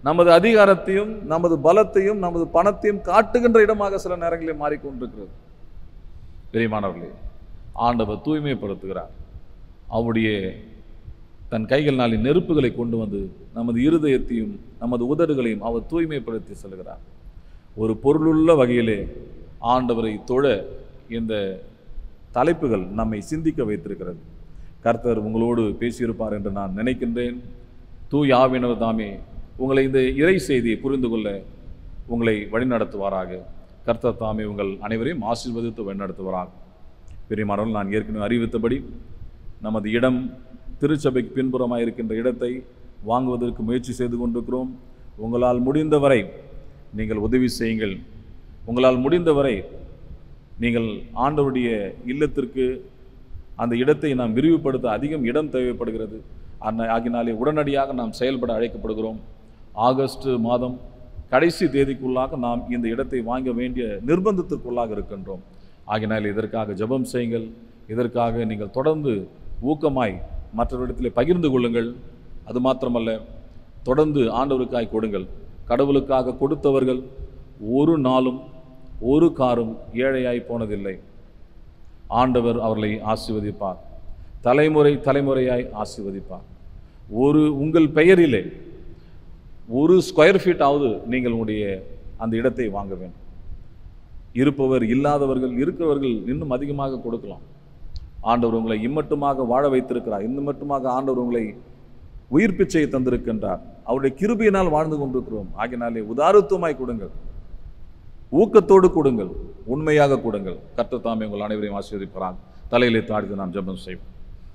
S1: நமது அதிகாரத்தையும் நமது பலத்தையும் நமது பணத்தையும் காட்டுகின்ற இடமாக சில நேரங்களில் மாறிக்கொண்டிருக்கிறது பிரியமானவர்களே ஆண்டவர் தூய்மைப்படுத்துகிறார் அவருடைய தன் கைகளினாலே நெருப்புகளை கொண்டு வந்து நமது இருதயத்தையும் நமது உதடுகளையும் அவர் தூய்மைப்படுத்தி செல்கிறார் ஒரு பொருளுள்ள வகையிலே ஆண்டவரை தொழ இந்த தலைப்புகள் நம்மை சிந்திக்க வைத்திருக்கிறது கர்த்தர் உங்களோடு பேசியிருப்பார் என்று நான் நினைக்கின்றேன் தூய் ஆவினர் தாமே உங்களை இந்த இறை செய்தியை புரிந்து கொள்ள உங்களை வழிநடத்துவாராக கர்த்தர் தாமே உங்கள் அனைவரையும் ஆசீர்வதித்து வழிநடத்துவாராக பெரியமானவர்கள் நான் ஏற்கனவே அறிவித்தபடி நமது இடம் திருச்சபைக்கு பின்புறமாக இருக்கின்ற இடத்தை வாங்குவதற்கு முயற்சி செய்து கொண்டிருக்கிறோம் உங்களால் முடிந்தவரை நீங்கள் உதவி செய்யுங்கள் உங்களால் முடிந்தவரை நீங்கள் ஆண்டவருடைய இல்லத்திற்கு அந்த இடத்தை நாம் விரிவுபடுத்த அதிகம் இடம் தேவைப்படுகிறது அந்த ஆகினாலே உடனடியாக நாம் செயல்பட அழைக்கப்படுகிறோம் ஆகஸ்ட் மாதம் கடைசி தேதிக்குள்ளாக நாம் இந்த இடத்தை வாங்க வேண்டிய நிர்பந்தத்திற்குள்ளாக இருக்கின்றோம் ஆகினால் இதற்காக ஜெபம் செய்யுங்கள் இதற்காக நீங்கள் தொடர்ந்து ஊக்கமாய் மற்றவரிடத்தில் பகிர்ந்து கொள்ளுங்கள் அது மாத்திரமல்ல தொடர்ந்து ஆண்டவருக்காய் கொடுங்கள் கடவுளுக்காக கொடுத்தவர்கள் ஒரு நாளும் ஒரு காரும் ஏழையாய் போனதில்லை ஆண்டவர் அவர்களை ஆசீர்வதிப்பார் தலைமுறை தலைமுறையாய் ஆசீர்வதிப்பார் ஒரு உங்கள் பெயரிலே ஒரு ஸ்கொயர் ஃபீட் ஆவது நீங்கள் உங்களுடைய அந்த இடத்தை வாங்க வேண்டும் இருப்பவர் இல்லாதவர்கள் இருக்கிறவர்கள் இன்னும் அதிகமாக கொடுக்கலாம் ஆண்டவர் உங்களை இம்மட்டுமாக வாழ வைத்திருக்கிறார் இன்னும் மட்டுமாக ஆண்டவர் உங்களை உயிர் பிச்சையை தந்திருக்கின்றார் அவருடைய கிருபையினால் வாழ்ந்து கொண்டிருக்கிறோம் ஆகினாலே உதாரத்துவமாய் கொடுங்கள் ஊக்கத்தோடு கொடுங்கள் உண்மையாக கொடுங்கள் கர்த்தர் தாமே உங்கள் அனைவரையும் ஆசீர்வதிப்பாராக தலையிலே தாழ்த்து நாம் ஜெபம் செய்வோம்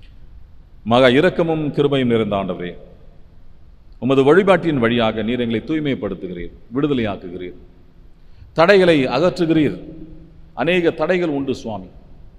S1: மகா இரக்கமும் கிருபையும் நிறைந்த ஆண்டவரே உமது வழிபாட்டின் வழியாக நீர் எங்களை தூய்மைப்படுத்துகிறீர் விடுதலையாக்குகிறீர் தடைகளை அகற்றுகிறீர் அநேக தடைகள் உண்டு சுவாமி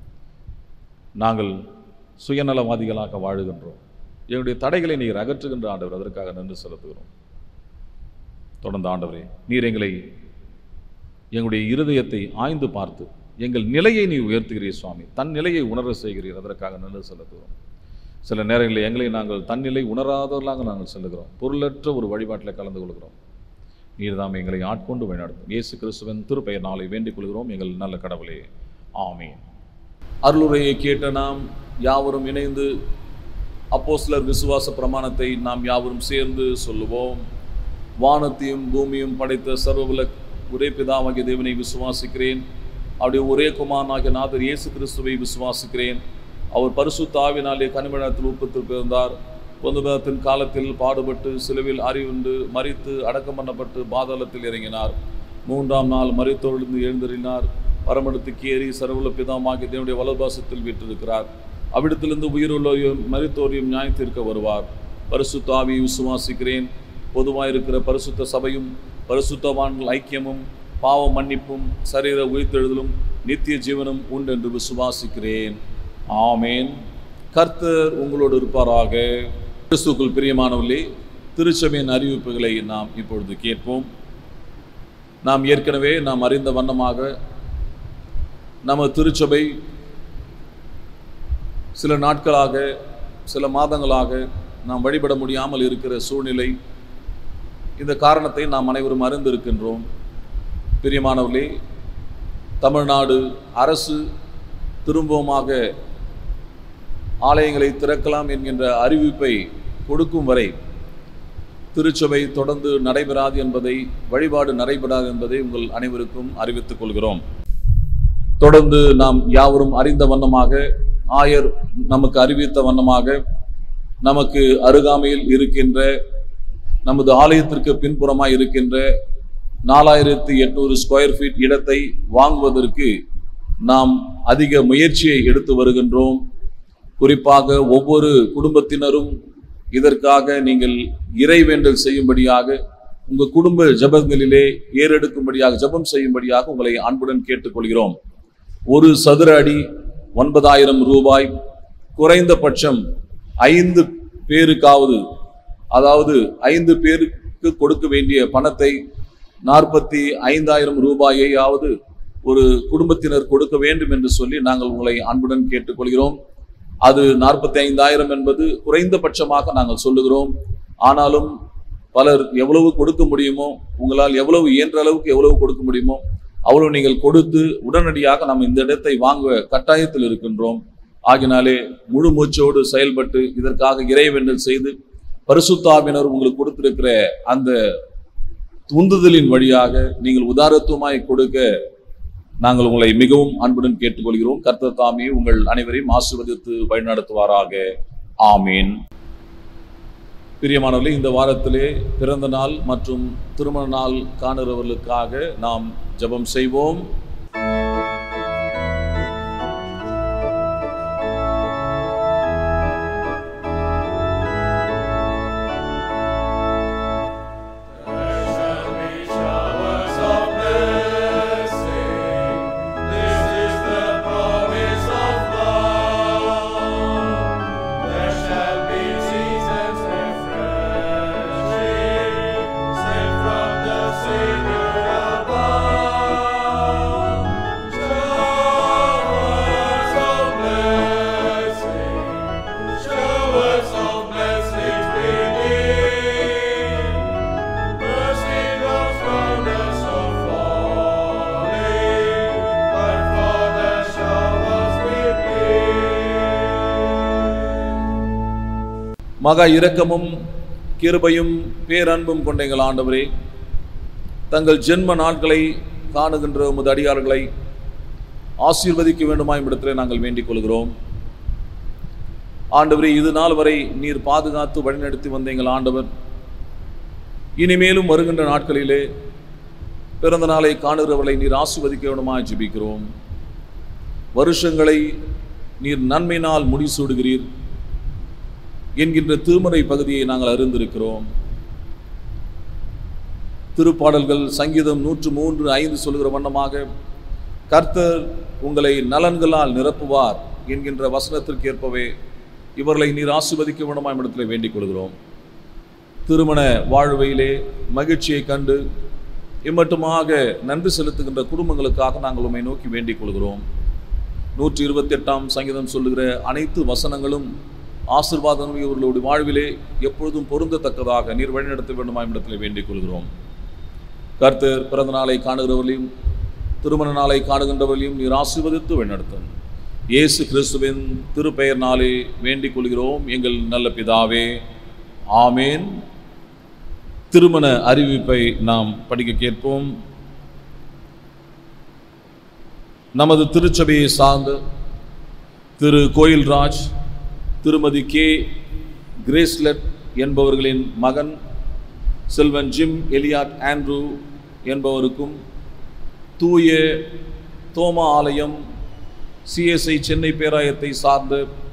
S1: நாங்கள் சுயநலவாதிகளாக வாழுகின்றோம் எங்களுடைய தடைகளை நீர் அகற்றுகின்ற ஆண்டவர் அதற்காக நன்றி செலுத்துகிறோம் தொடர்ந்து ஆண்டவரே நீர் எங்களை எங்களுடைய இருதயத்தை ஆய்ந்து பார்த்து எங்கள் நிலையை நீ உயர்த்துகிறீர் சுவாமி தன் நிலையை உணர செய்கிறீர் அதற்காக நன்றி செலுத்துகிறோம் சில நேரங்களில் எங்களை நாங்கள் தன்னிலை உணராதவர்களாக நாங்கள் செல்லுகிறோம் பொருளற்ற ஒரு வழிபாட்டில் கலந்து கொள்கிறோம் நீர் தாம் எங்களை ஆட்கொண்டு வழிநடத்தும் இயேசு கிறிஸ்துவின் திருப்பெயர் நாளை வேண்டிக் கொள்கிறோம் எங்கள் நல்ல கடவுளே ஆமீன் அருளுரையை கேட்ட நாம் யாவரும் இணைந்து அப்போஸ்தலர் விசுவாச பிரமாணத்தை நாம் யாவரும் சேர்ந்து சொல்லுவோம் வானத்தையும் பூமியும் படைத்த சர்வபல ஒரே பிதாவாகிய தேவனை விசுவாசிக்கிறேன் அவருடைய ஒரே குமாரனாகிய நாதர் இயேசு கிறிஸ்துவை விசுவாசிக்கிறேன் அவர் பரிசுத்த ஆவினாலே கனிமழத்தில் உற்பத்தி பிறந்தார் பொதுபத்தின் காலத்தில் பாடுபட்டு சிலுவில் அறிவுண்டு மறித்து அடக்கம் பண்ணப்பட்டு பாதாளத்தில் இறங்கினார் மூன்றாம் நாள் மறித்தொழுந்து எழுந்தறினார் பரமடத்துக்கு ஏறி சர்வல பிதாமாகிய தேவனுடைய வலபாசத்தில் வீற்றிருக்கிறார் அவ்விடத்திலிருந்து உயிருள்ளோரையும் மறித்தோரையும் நியாயத்திற்க வருவார் பரிசுத்த ஆவியை விசுவாசிக்கிறேன் பொதுவாயிருக்கிற பரிசுத்த சபையும் பரிசுத்தவான்கள் ஐக்கியமும் பாவ மன்னிப்பும் சரீர உயிர்த்தெழுதலும் நித்திய ஜீவனும் உண்டு என்று விசுவாசிக்கிறேன் ஆமேன் கர்த்தர் உங்களோடு இருப்பாராக கிறிஸ்துக்குள் பிரியமானவர்களே திருச்சபையின் அறிவிப்புகளை நாம் இப்பொழுது கேட்போம் நாம் ஏற்கனவே நாம் அறிந்த வண்ணமாக நம்ம திருச்சபை சில நாட்களாக சில மாதங்களாக நாம் வழிபட முடியாமல் இருக்கிற சூழ்நிலை இந்த காரணத்தை நாம் அனைவரும் அறிந்திருக்கின்றோம் பிரியமானவர்களே தமிழ்நாடு அரசு திரும்பவுமாக ஆலயங்களை திறக்கலாம் என்கின்ற அறிவிப்பை கொடுக்கும் வரை திருச்சபை தொடர்ந்து நடைபெறாது என்பதை வழிபாடு நடைபெறாது என்பதை உங்கள் அனைவருக்கும் அறிவித்துக் கொள்கிறோம் தொடர்ந்து நாம் யாவரும் அறிந்த வண்ணமாக ஆயர் நமக்கு அறிவித்த வண்ணமாக நமக்கு அருகாமையில் இருக்கின்ற நமது ஆலயத்திற்கு பின்புறமாய் இருக்கின்ற நாலாயிரத்தி எட்நூறு ஸ்கொயர் ஃபீட் இடத்தை வாங்குவதற்கு நாம் அதிக முயற்சியை எடுத்து வருகின்றோம் குறிப்பாக ஒவ்வொரு குடும்பத்தினரும் இதற்காக நீங்கள் இறைவேண்டல் செய்யும்படியாக உங்கள் குடும்ப ஜபங்களிலே ஏறெடுக்கும்படியாக ஜபம் செய்யும்படியாக உங்களை அன்புடன் கேட்டுக்கொள்கிறோம் ஒரு சதுர அடி ஒன்பதாயிரம் ரூபாய் குறைந்தபட்சம் ஐந்து பேருக்காவது அதாவது ஐந்து பேருக்கு கொடுக்க வேண்டிய பணத்தை நாற்பத்தி ஐந்தாயிரம் ரூபாயையாவது ஒரு குடும்பத்தினர் கொடுக்க வேண்டும் என்று சொல்லி நாங்கள் உங்களை அன்புடன் கேட்டுக்கொள்கிறோம் அது நாற்பத்தி ஐந்தாயிரம் என்பது குறைந்தபட்சமாக நாங்கள் சொல்லுகிறோம் ஆனாலும் பலர் எவ்வளவு கொடுக்க முடியுமோ உங்களால் எவ்வளவு இயன்ற அளவுக்கு எவ்வளவு கொடுக்க முடியுமோ அவ்வளவு நீங்கள் கொடுத்து உடனடியாக நாம் இந்த இடத்தை வாங்க கட்டாயத்தில் இருக்கின்றோம் ஆகினாலே முழு மூச்சோடு செயல்பட்டு இதற்காக இறைவேண்டல் செய்து பரிசுத்தாவினர் உங்களுக்கு கொடுத்திருக்கிற அந்த உந்துதலின் வழியாக நீங்கள் உதாரத்துவமாய் கொடுக்க நாங்கள் உங்களை மிகவும் அன்புடன் கேட்டுக்கொள்கிறோம் கர்த்தர் தாமே உங்கள் அனைவரையும் ஆசீர்வதித்து வழிநடத்துவாராக ஆமீன் பிரியமானவர்களே இந்த வாரத்திலே பிறந்த நாள் மற்றும் திருமண நாள் காணுறவர்களுக்காக நாம் ஜெபம் செய்வோம் மகா இரக்கமும் கிருபையும் பேரன்பும் கொண்ட எங்கள் ஆண்டவரே தங்கள் ஜென்ம நாட்களை காணுகின்ற உமது அடியார்களை ஆசீர்வதிக்க வேண்டுமாய் இடத்திலே நாங்கள் வேண்டிக் கொள்கிறோம் ஆண்டவரே இது நாள் வரை நீர் பாதுகாத்து வழிநடத்தி வந்த எங்கள் ஆண்டவர் இனிமேலும் வருகின்ற நாட்களிலே பிறந்த நாளை காணுகிறவர்களை நீர் ஆசீர்வதிக்க வேண்டுமாய் ஜெபிக்கிறோம் வருஷங்களை நீர் நன்மையினால் முடிசூடுகிறீர் என்கின்ற திருமறை பகுதியை நாங்கள் அறிந்திருக்கிறோம் திருப்பாடல்கள் சங்கீதம் நூற்று மூன்று ஐந்து சொல்கிற வண்ணமாக கர்த்தர் உங்களை நலன்களால் நிரப்புவார் என்கின்ற வசனத்திற்கு ஏற்பவே இவர்களை நீர் ஆசிர்வதிக்க வேண்டுமாம் இடத்துல வேண்டிக் கொள்கிறோம் திருமண வாழ்வையிலே மகிழ்ச்சியை கண்டு இம்மட்டுமாக நன்றி செலுத்துகின்ற குடும்பங்களுக்காக நாங்கள் உம்மை நோக்கி வேண்டிக் கொள்கிறோம் நூற்றி இருபத்தி எட்டாம் சங்கீதம் சொல்லுகிற அனைத்து வசனங்களும் ஆசிர்வாதம் இவர்களுடைய வாழ்விலே எப்பொழுதும் பொருந்தத்தக்கதாக நீர் வழிநடத்த வேண்டுமாம் இடத்துல வேண்டிக் கொள்கிறோம் கர்த்தர் பிறந்த நாளை காணுகிறவர்களையும் திருமண நாளை காணுகின்றவர்களையும் நீர் ஆசீர்வதித்து வழிநடத்தும் இயேசு கிறிஸ்துவின் திருப்பெயர் நாளே வேண்டிக் கொள்கிறோம் எங்கள் நல்ல பிதாவே ஆமேன் திருமண அறிவிப்பை நாம் படிக்க கேட்போம் நமது திருச்சபையை சார்ந்த திரு கோயில்ராஜ் திருமதி கே கிரேஸ்லெட் என்பவர்களின் மகன் செல்வன் ஜிம் எலியாட் ஆண்ட்ரூ என்பவருக்கும் தூய தோமா ஆலயம் சிஎஸ்ஐ சென்னை பேராயத்தை சார்ந்த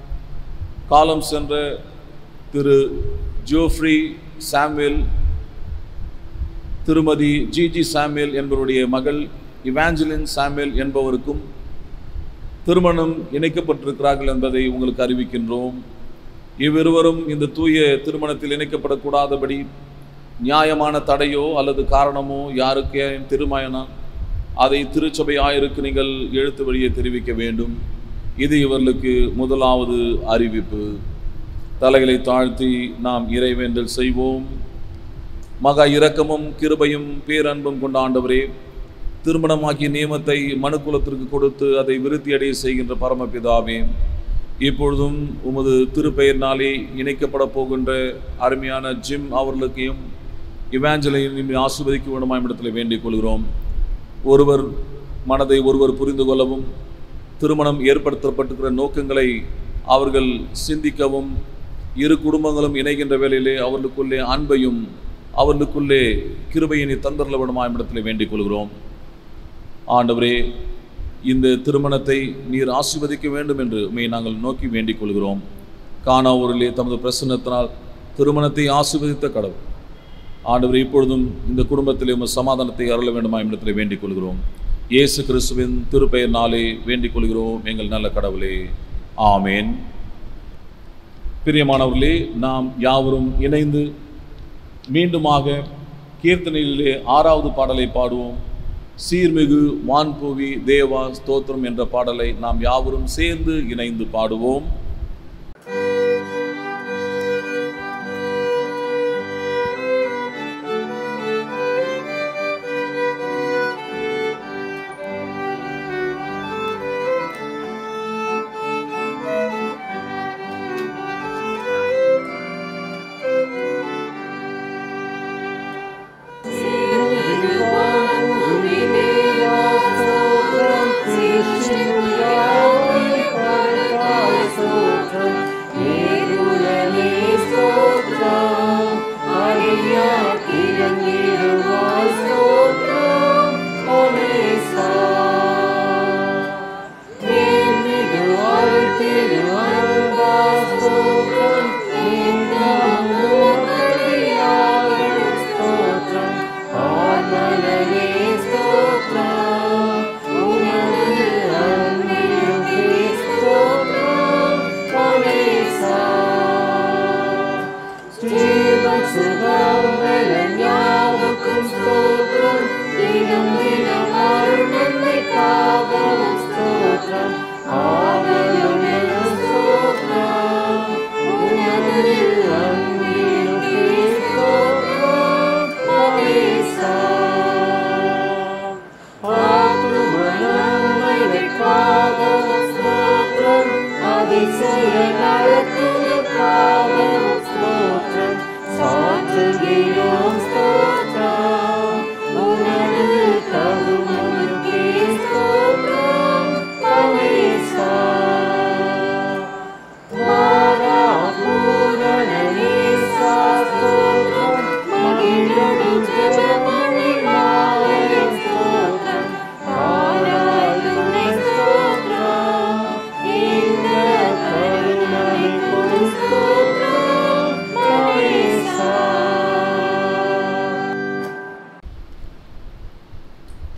S1: காலம் சென்ற திரு ஜோஃப்ரி சாம்வேல் திருமதி ஜிஜி சாமுவேல் என்பவருடைய மகள் இவாஞ்சலின் சாமுவேல் என்பவருக்கும் திருமணம் இணைக்கப்பட்டிருக்கிறார்கள் என்பதை உங்களுக்கு அறிவிக்கின்றோம் இவ்விருவரும் இந்த தூய திருமணத்தில் இணைக்கப்படக்கூடாதபடி நியாயமான தடையோ அல்லது காரணமோ யாருக்கு திருமணம் அதை திருச்சபை ஆயருக்கு நீங்கள் எழுத்து வழியே தெரிவிக்க வேண்டும் இது இவர்களுக்கு முதலாவது அறிவிப்பு தலைகளை தாழ்த்தி நாம் இறைவேண்டல் செய்வோம் மகா இரக்கமும் கிருபையும் பேரன்பும் கொண்ட ஆண்டவரே திருமணமாக்கிய நியமத்தை மனுக்குலத்திற்கு கொடுத்து அதை விருத்தியடைய செய்கின்ற பரமபிதாவே இப்பொழுதும் உமது திருப்பெயர்னாலே இணைக்கப்பட போகின்ற அருமையான ஜிம் அவர்களுக்கையும் இவாஞ்சலையும் ஆசிர்வதிக்க வேண்டுமாம் இடத்துல வேண்டிக் கொள்கிறோம் ஒருவர் மனதை ஒருவர் புரிந்து கொள்ளவும் திருமணம் ஏற்படுத்தப்பட்டிருக்கிற நோக்கங்களை அவர்கள் சிந்திக்கவும் இரு குடும்பங்களும் இணைகின்ற வேளையிலே அவர்களுக்குள்ளே அன்பையும் அவர்களுக்குள்ளே கிருபையினை தந்தரல விடமாம் இடத்துல வேண்டிக் கொள்கிறோம் ஆண்டவரே இந்த திருமணத்தை நீர் ஆசீர்வதிக்க வேண்டும் என்று உண்மையை நாங்கள் நோக்கி வேண்டிக் கொள்கிறோம் காணாவூரிலே தமது பிரசன்னத்தினால் திருமணத்தை ஆசீர்வதித்த கடவுள் ஆண்டவர் இப்பொழுதும் இந்த குடும்பத்திலே உமது சமாதானத்தை அருள வேண்டுமா இடத்துல வேண்டிக் கொள்கிறோம் இயேசு கிறிஸ்துவின் திருப்பெயர்னாலே வேண்டிக் கொள்கிறோம் எங்கள் நல்ல கடவுளே ஆமேன் பிரியமானவர்களே நாம் யாவரும் இணைந்து மீண்டுமாக கீர்த்தனையிலே ஆறாவது பாடலை பாடுவோம் சீர்மிகு வான்புவி தேவா ஸ்தோத்திரம் என்ற பாடலை நாம் யாவரும் சேர்ந்து இணைந்து பாடுவோம்
S5: ஆ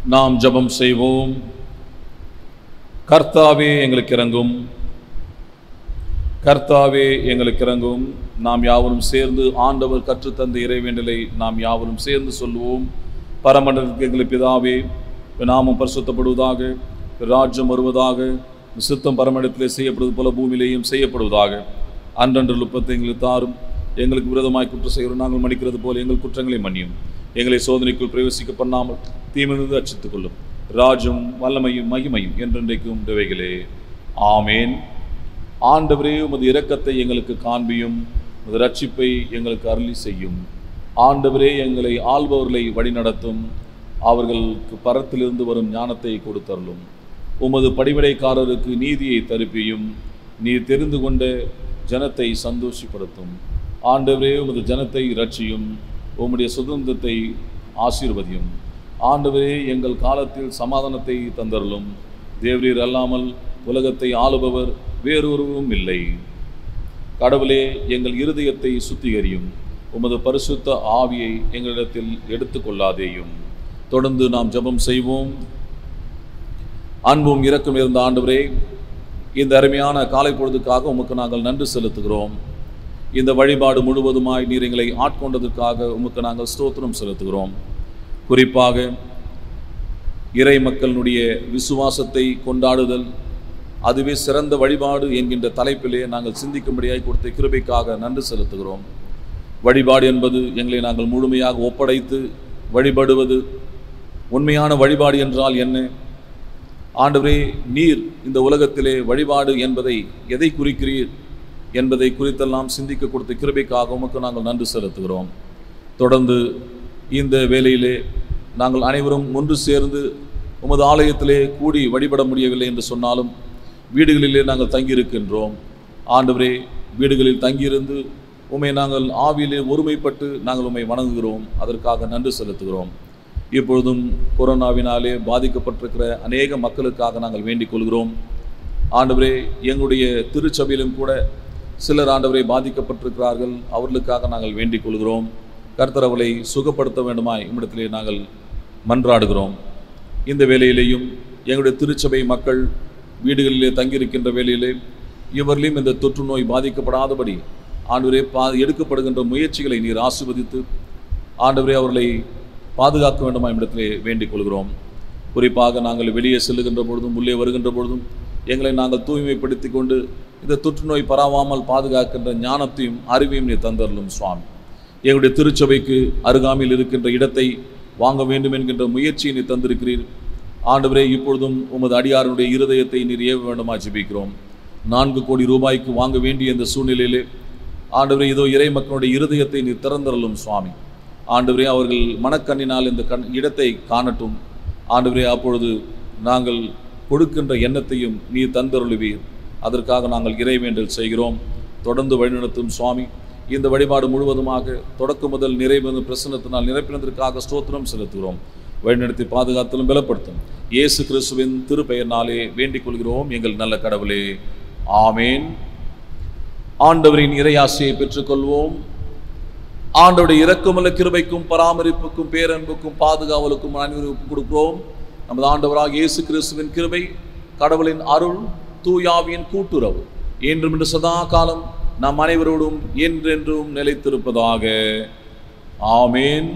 S1: நாம் ஜெபம் செய்வோம் கர்த்தாவே எங்களுக்கு இறங்கும் கர்த்தாவே எங்களுக்கு இறங்கும் நாம் யாவரும் சேர்ந்து ஆண்டவர் கற்றுத்தந்த இறைவேண்டலை நாம் யாவரும் சேர்ந்து சொல்லுவோம் பரமண்டலத்துக்கு எங்களுக்கு பிதாவே உம் நாமம் பரிசுத்தப்படுவதாக உம் ராஜ்யம் வருவதாக உம் சித்தம் பரமண்டலத்திலே செய்யப்படுவது போல பூமியிலேயும் செய்யப்படுவதாக அன்றன்று லுப்பத்தை எங்களுக்கு தாரும் எங்களுக்கு விரோதமாய் குற்றம் செய்கிறோம் நாங்கள் மன்னிக்கிறது போல எங்கள் குற்றங்களை மன்னியும் எங்களை சோதனைக்குள் பிரவேசிக்க பண்ணாமல் தீமிருந்து அச்சித்துக் கொள்ளும் ராஜும் வல்லமையும் மகிமையும் என்றென்றைக்கும் தேவைகளே ஆமேன் ஆண்டவரே உமது இரக்கத்தை எங்களுக்கு காண்பியும் உமது ரட்சிப்பை எங்களுக்கு அருளி செய்யும் ஆண்டவரே எங்களை ஆள்பவர்களை வழிநடத்தும் அவர்களுக்கு பரத்திலிருந்து வரும் ஞானத்தை கொடுத்தருளும் உமது படிவிடைக்காரருக்கு நீதியை தருப்பியும் நீர் தெரிந்து கொண்ட ஜனத்தை சந்தோஷப்படுத்தும் ஆண்டவரே உமது ஜனத்தை ரட்சியும் உம்முடைய சுதந்திரத்தை ஆசீர்வதியும் ஆண்டவரே எங்கள் காலத்தில் சமாதானத்தை தந்தருளும் தேவரீர் அல்லாமல் உலகத்தை ஆளுபவர் வேறொருவரும் இல்லை கடவுளே எங்கள் இருதயத்தை சுத்திகரியும் உமது பரிசுத்த ஆவியை எங்களிடத்தில் எடுத்துக்கொள்ளாதேயும் தொடர்ந்து நாம் ஜெபம் செய்வோம் அன்பும் இரக்கம் இருந்த ஆண்டவரே இந்த அருமையான காலை பொழுதுக்காக உமக்கு நாங்கள் நன்றி செலுத்துகிறோம் இந்த வழிபாடு முழுவதுமாய் நீர் எங்களை ஆட்கொண்டதற்காக உமக்கு நாங்கள் ஸ்தோத்திரம் செலுத்துகிறோம் குறிப்பாக இறை மக்களினுடைய விசுவாசத்தை கொண்டாடுதல் அதுவே சிறந்த வழிபாடு என்கின்ற தலைப்பிலே நாங்கள் சிந்திக்கும்படியாய் கொடுத்த கிருபைக்காக நன்றி செலுத்துகிறோம் வழிபாடு என்பது எங்களை நாங்கள் முழுமையாக ஒப்படைத்து வழிபடுவது உண்மையான வழிபாடு என்றால் என்ன ஆண்டவரே நீர் இந்த உலகத்திலே வழிபாடு என்பதை எதை குறிக்கிறீர் என்பதை குறித்தெல்லாம் சிந்திக்க கொடுத்த கிருபைக்காக உமக்கு நாங்கள் நன்றி செலுத்துகிறோம் தொடர்ந்து இந்த வேளையிலே நாங்கள் அனைவரும் ஒன்று சேர்ந்து உமது ஆலயத்திலே கூடி வழிபட முடியவில்லை என்று சொன்னாலும் வீடுகளிலே நாங்கள் தங்கியிருக்கின்றோம் ஆண்டவரே வீடுகளில் தங்கியிருந்து உம்மை நாங்கள் ஆவியிலே ஒருமைப்பட்டு நாங்கள் உம்மை வணங்குகிறோம் அதற்காக நன்றி செலுத்துகிறோம் இப்பொழுதும் கொரோனாவினாலே பாதிக்கப்பட்டிருக்கிற அநேக மக்களுக்காக நாங்கள் வேண்டிக் கொள்கிறோம் ஆண்டவரே எங்களுடைய திருச்சபையிலும் கூட சிலர் ஆண்டவரை பாதிக்கப்பட்டிருக்கிறார்கள் அவர்களுக்காக நாங்கள் வேண்டிக் கொள்கிறோம் கர்த்தர் அவளை சுகப்படுத்த வேண்டுமாய் இம்மிடத்திலே நாங்கள் மன்றாடுகிறோம் இந்த வேளையிலேயும் எங்களுடைய திருச்சபை மக்கள் வீடுகளிலே தங்கியிருக்கின்ற வேளையிலே இவர்களையும் இந்த தொற்று நோய் பாதிக்கப்படாதபடி ஆண்டவரே பா எடுக்கப்படுகின்ற முயற்சிகளை நீர் ஆசிர்வதித்து ஆண்டவரே அவர்களை பாதுகாக்க வேண்டுமா இடத்திலே வேண்டிக் கொள்கிறோம் குறிப்பாக நாங்கள் வெளியே செல்லுகின்ற பொழுதும் உள்ளே வருகின்ற பொழுதும் எங்களை நாங்கள் தூய்மைப்படுத்தி கொண்டு இந்த தொற்று நோய் பரவாமல் பாதுகாக்கின்ற ஞானத்தையும் அறிவையும் நீ தந்தரலும் சுவாமி எங்களுடைய திருச்சபைக்கு அருகாமையில் இருக்கின்ற இடத்தை வாங்க வேண்டும் என்கின்ற முயற்சியை நீ தந்திருக்கிறீர் ஆண்டவரே இப்பொழுதும் உமது அடியாருடைய இருதயத்தை நீர் ஏவ வேண்டுமா ஜெபிக்கிறோம் நான்கு கோடி ரூபாய்க்கு வாங்க வேண்டிய இந்த சூழ்நிலையிலே ஆண்டவரே இதோ இறை மக்களுடைய இருதயத்தை நீர் திறந்தரலும் சுவாமி ஆண்டவரே அவர்கள் மனக்கண்ணினால் இந்த கண் இடத்தை காணட்டும் ஆண்டவரே அப்பொழுது நாங்கள் கொடுக்கின்ற எண்ணத்தையும் நீர் தந்தருளுவீர் அதற்காக நாங்கள் இறைவேண்டல் செய்கிறோம் தொடர்ந்து வழிநடத்தும் சுவாமி இந்த வழிபாடு முழுவதுமாக தொடக்கம் முதல் நிறைவு பிரசனத்தினால் நிரப்பினதற்காக ஸ்தோத்திரம் செலுத்துகிறோம் வழிநடத்தி பாதுகாத்திலும் பலப்படுத்தும் இயேசு கிறிஸ்துவின் திருப்பெயர்னாலே வேண்டிக் கொள்கிறோம் எங்கள் நல்ல கடவுளே ஆமேன் ஆண்டவரின் இறையாசையை பெற்றுக்கொள்வோம் ஆண்டவருடைய இரக்கமுள்ள கிருபைக்கும் பராமரிப்புக்கும் பேரன்புக்கும் பாதுகாவலுக்கும் அனைவருக்கும் கொடுக்கிறோம் நமது ஆண்டவராக இயேசு கிறிஸ்துவின் கிருபை கடவுளின் அருள் தூயாவியின் கூட்டுறவு என்றும் இன்று சதா காலம் நம் அனைவரோடும் என்றென்றும் நிலைத்திருப்பதாக ஆமேன்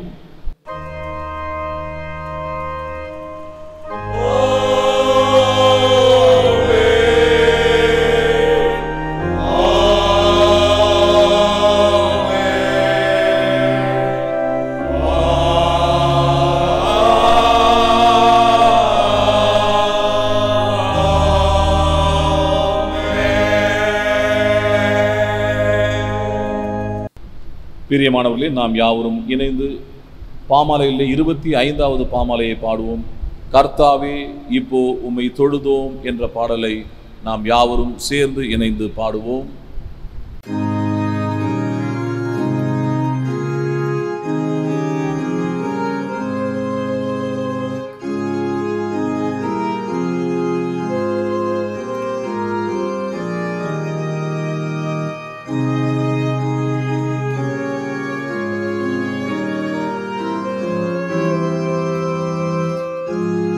S1: பிரியமானவர்களே நாம் யாவரும் இணைந்து பாமாலையிலே இருபத்தி ஐந்தாவது பாமாலையை பாடுவோம் கர்த்தாவே இப்போ உம்மை தொழுதோம் என்ற பாடலை நாம் யாவரும் சேர்ந்து இணைந்து பாடுவோம்
S7: ஆ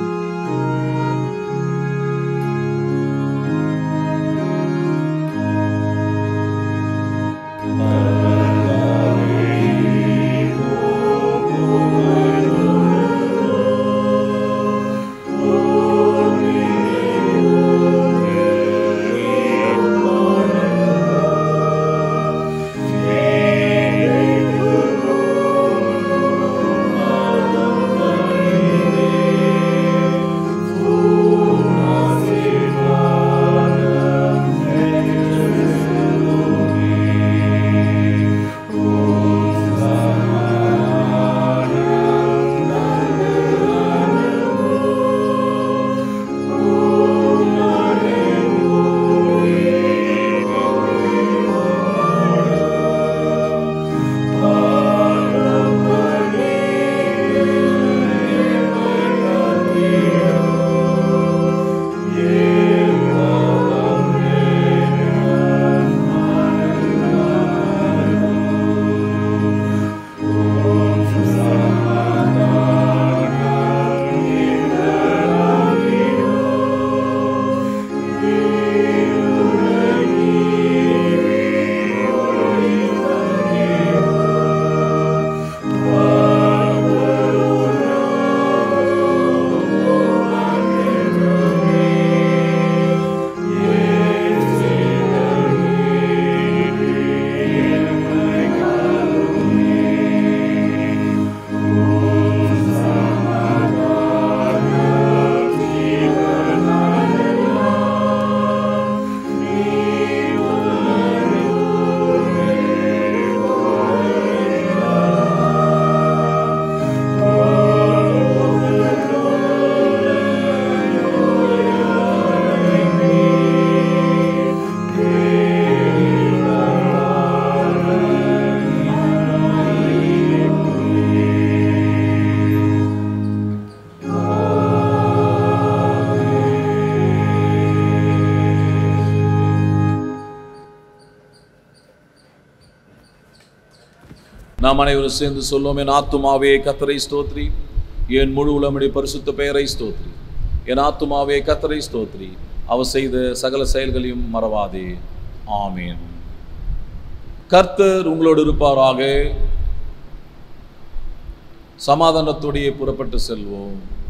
S1: நாம் அனைவரும் சேர்ந்து சொல்லுவோம் என் ஆத்துமாவே கத்தரை ஸ்தோத்ரி என் முழு உலமுடைய பரிசுத்த பெயரை ஸ்தோத்ரி என் ஆத்துமாவே கத்தரை ஸ்தோத்ரி அவர் செய்த சகல செயல்களையும் மறவாதே ஆமேன் கர்த்தர் உங்களோடு இருப்பாராக சமாதானத்தோடையே புறப்பட்டு செல்வோம்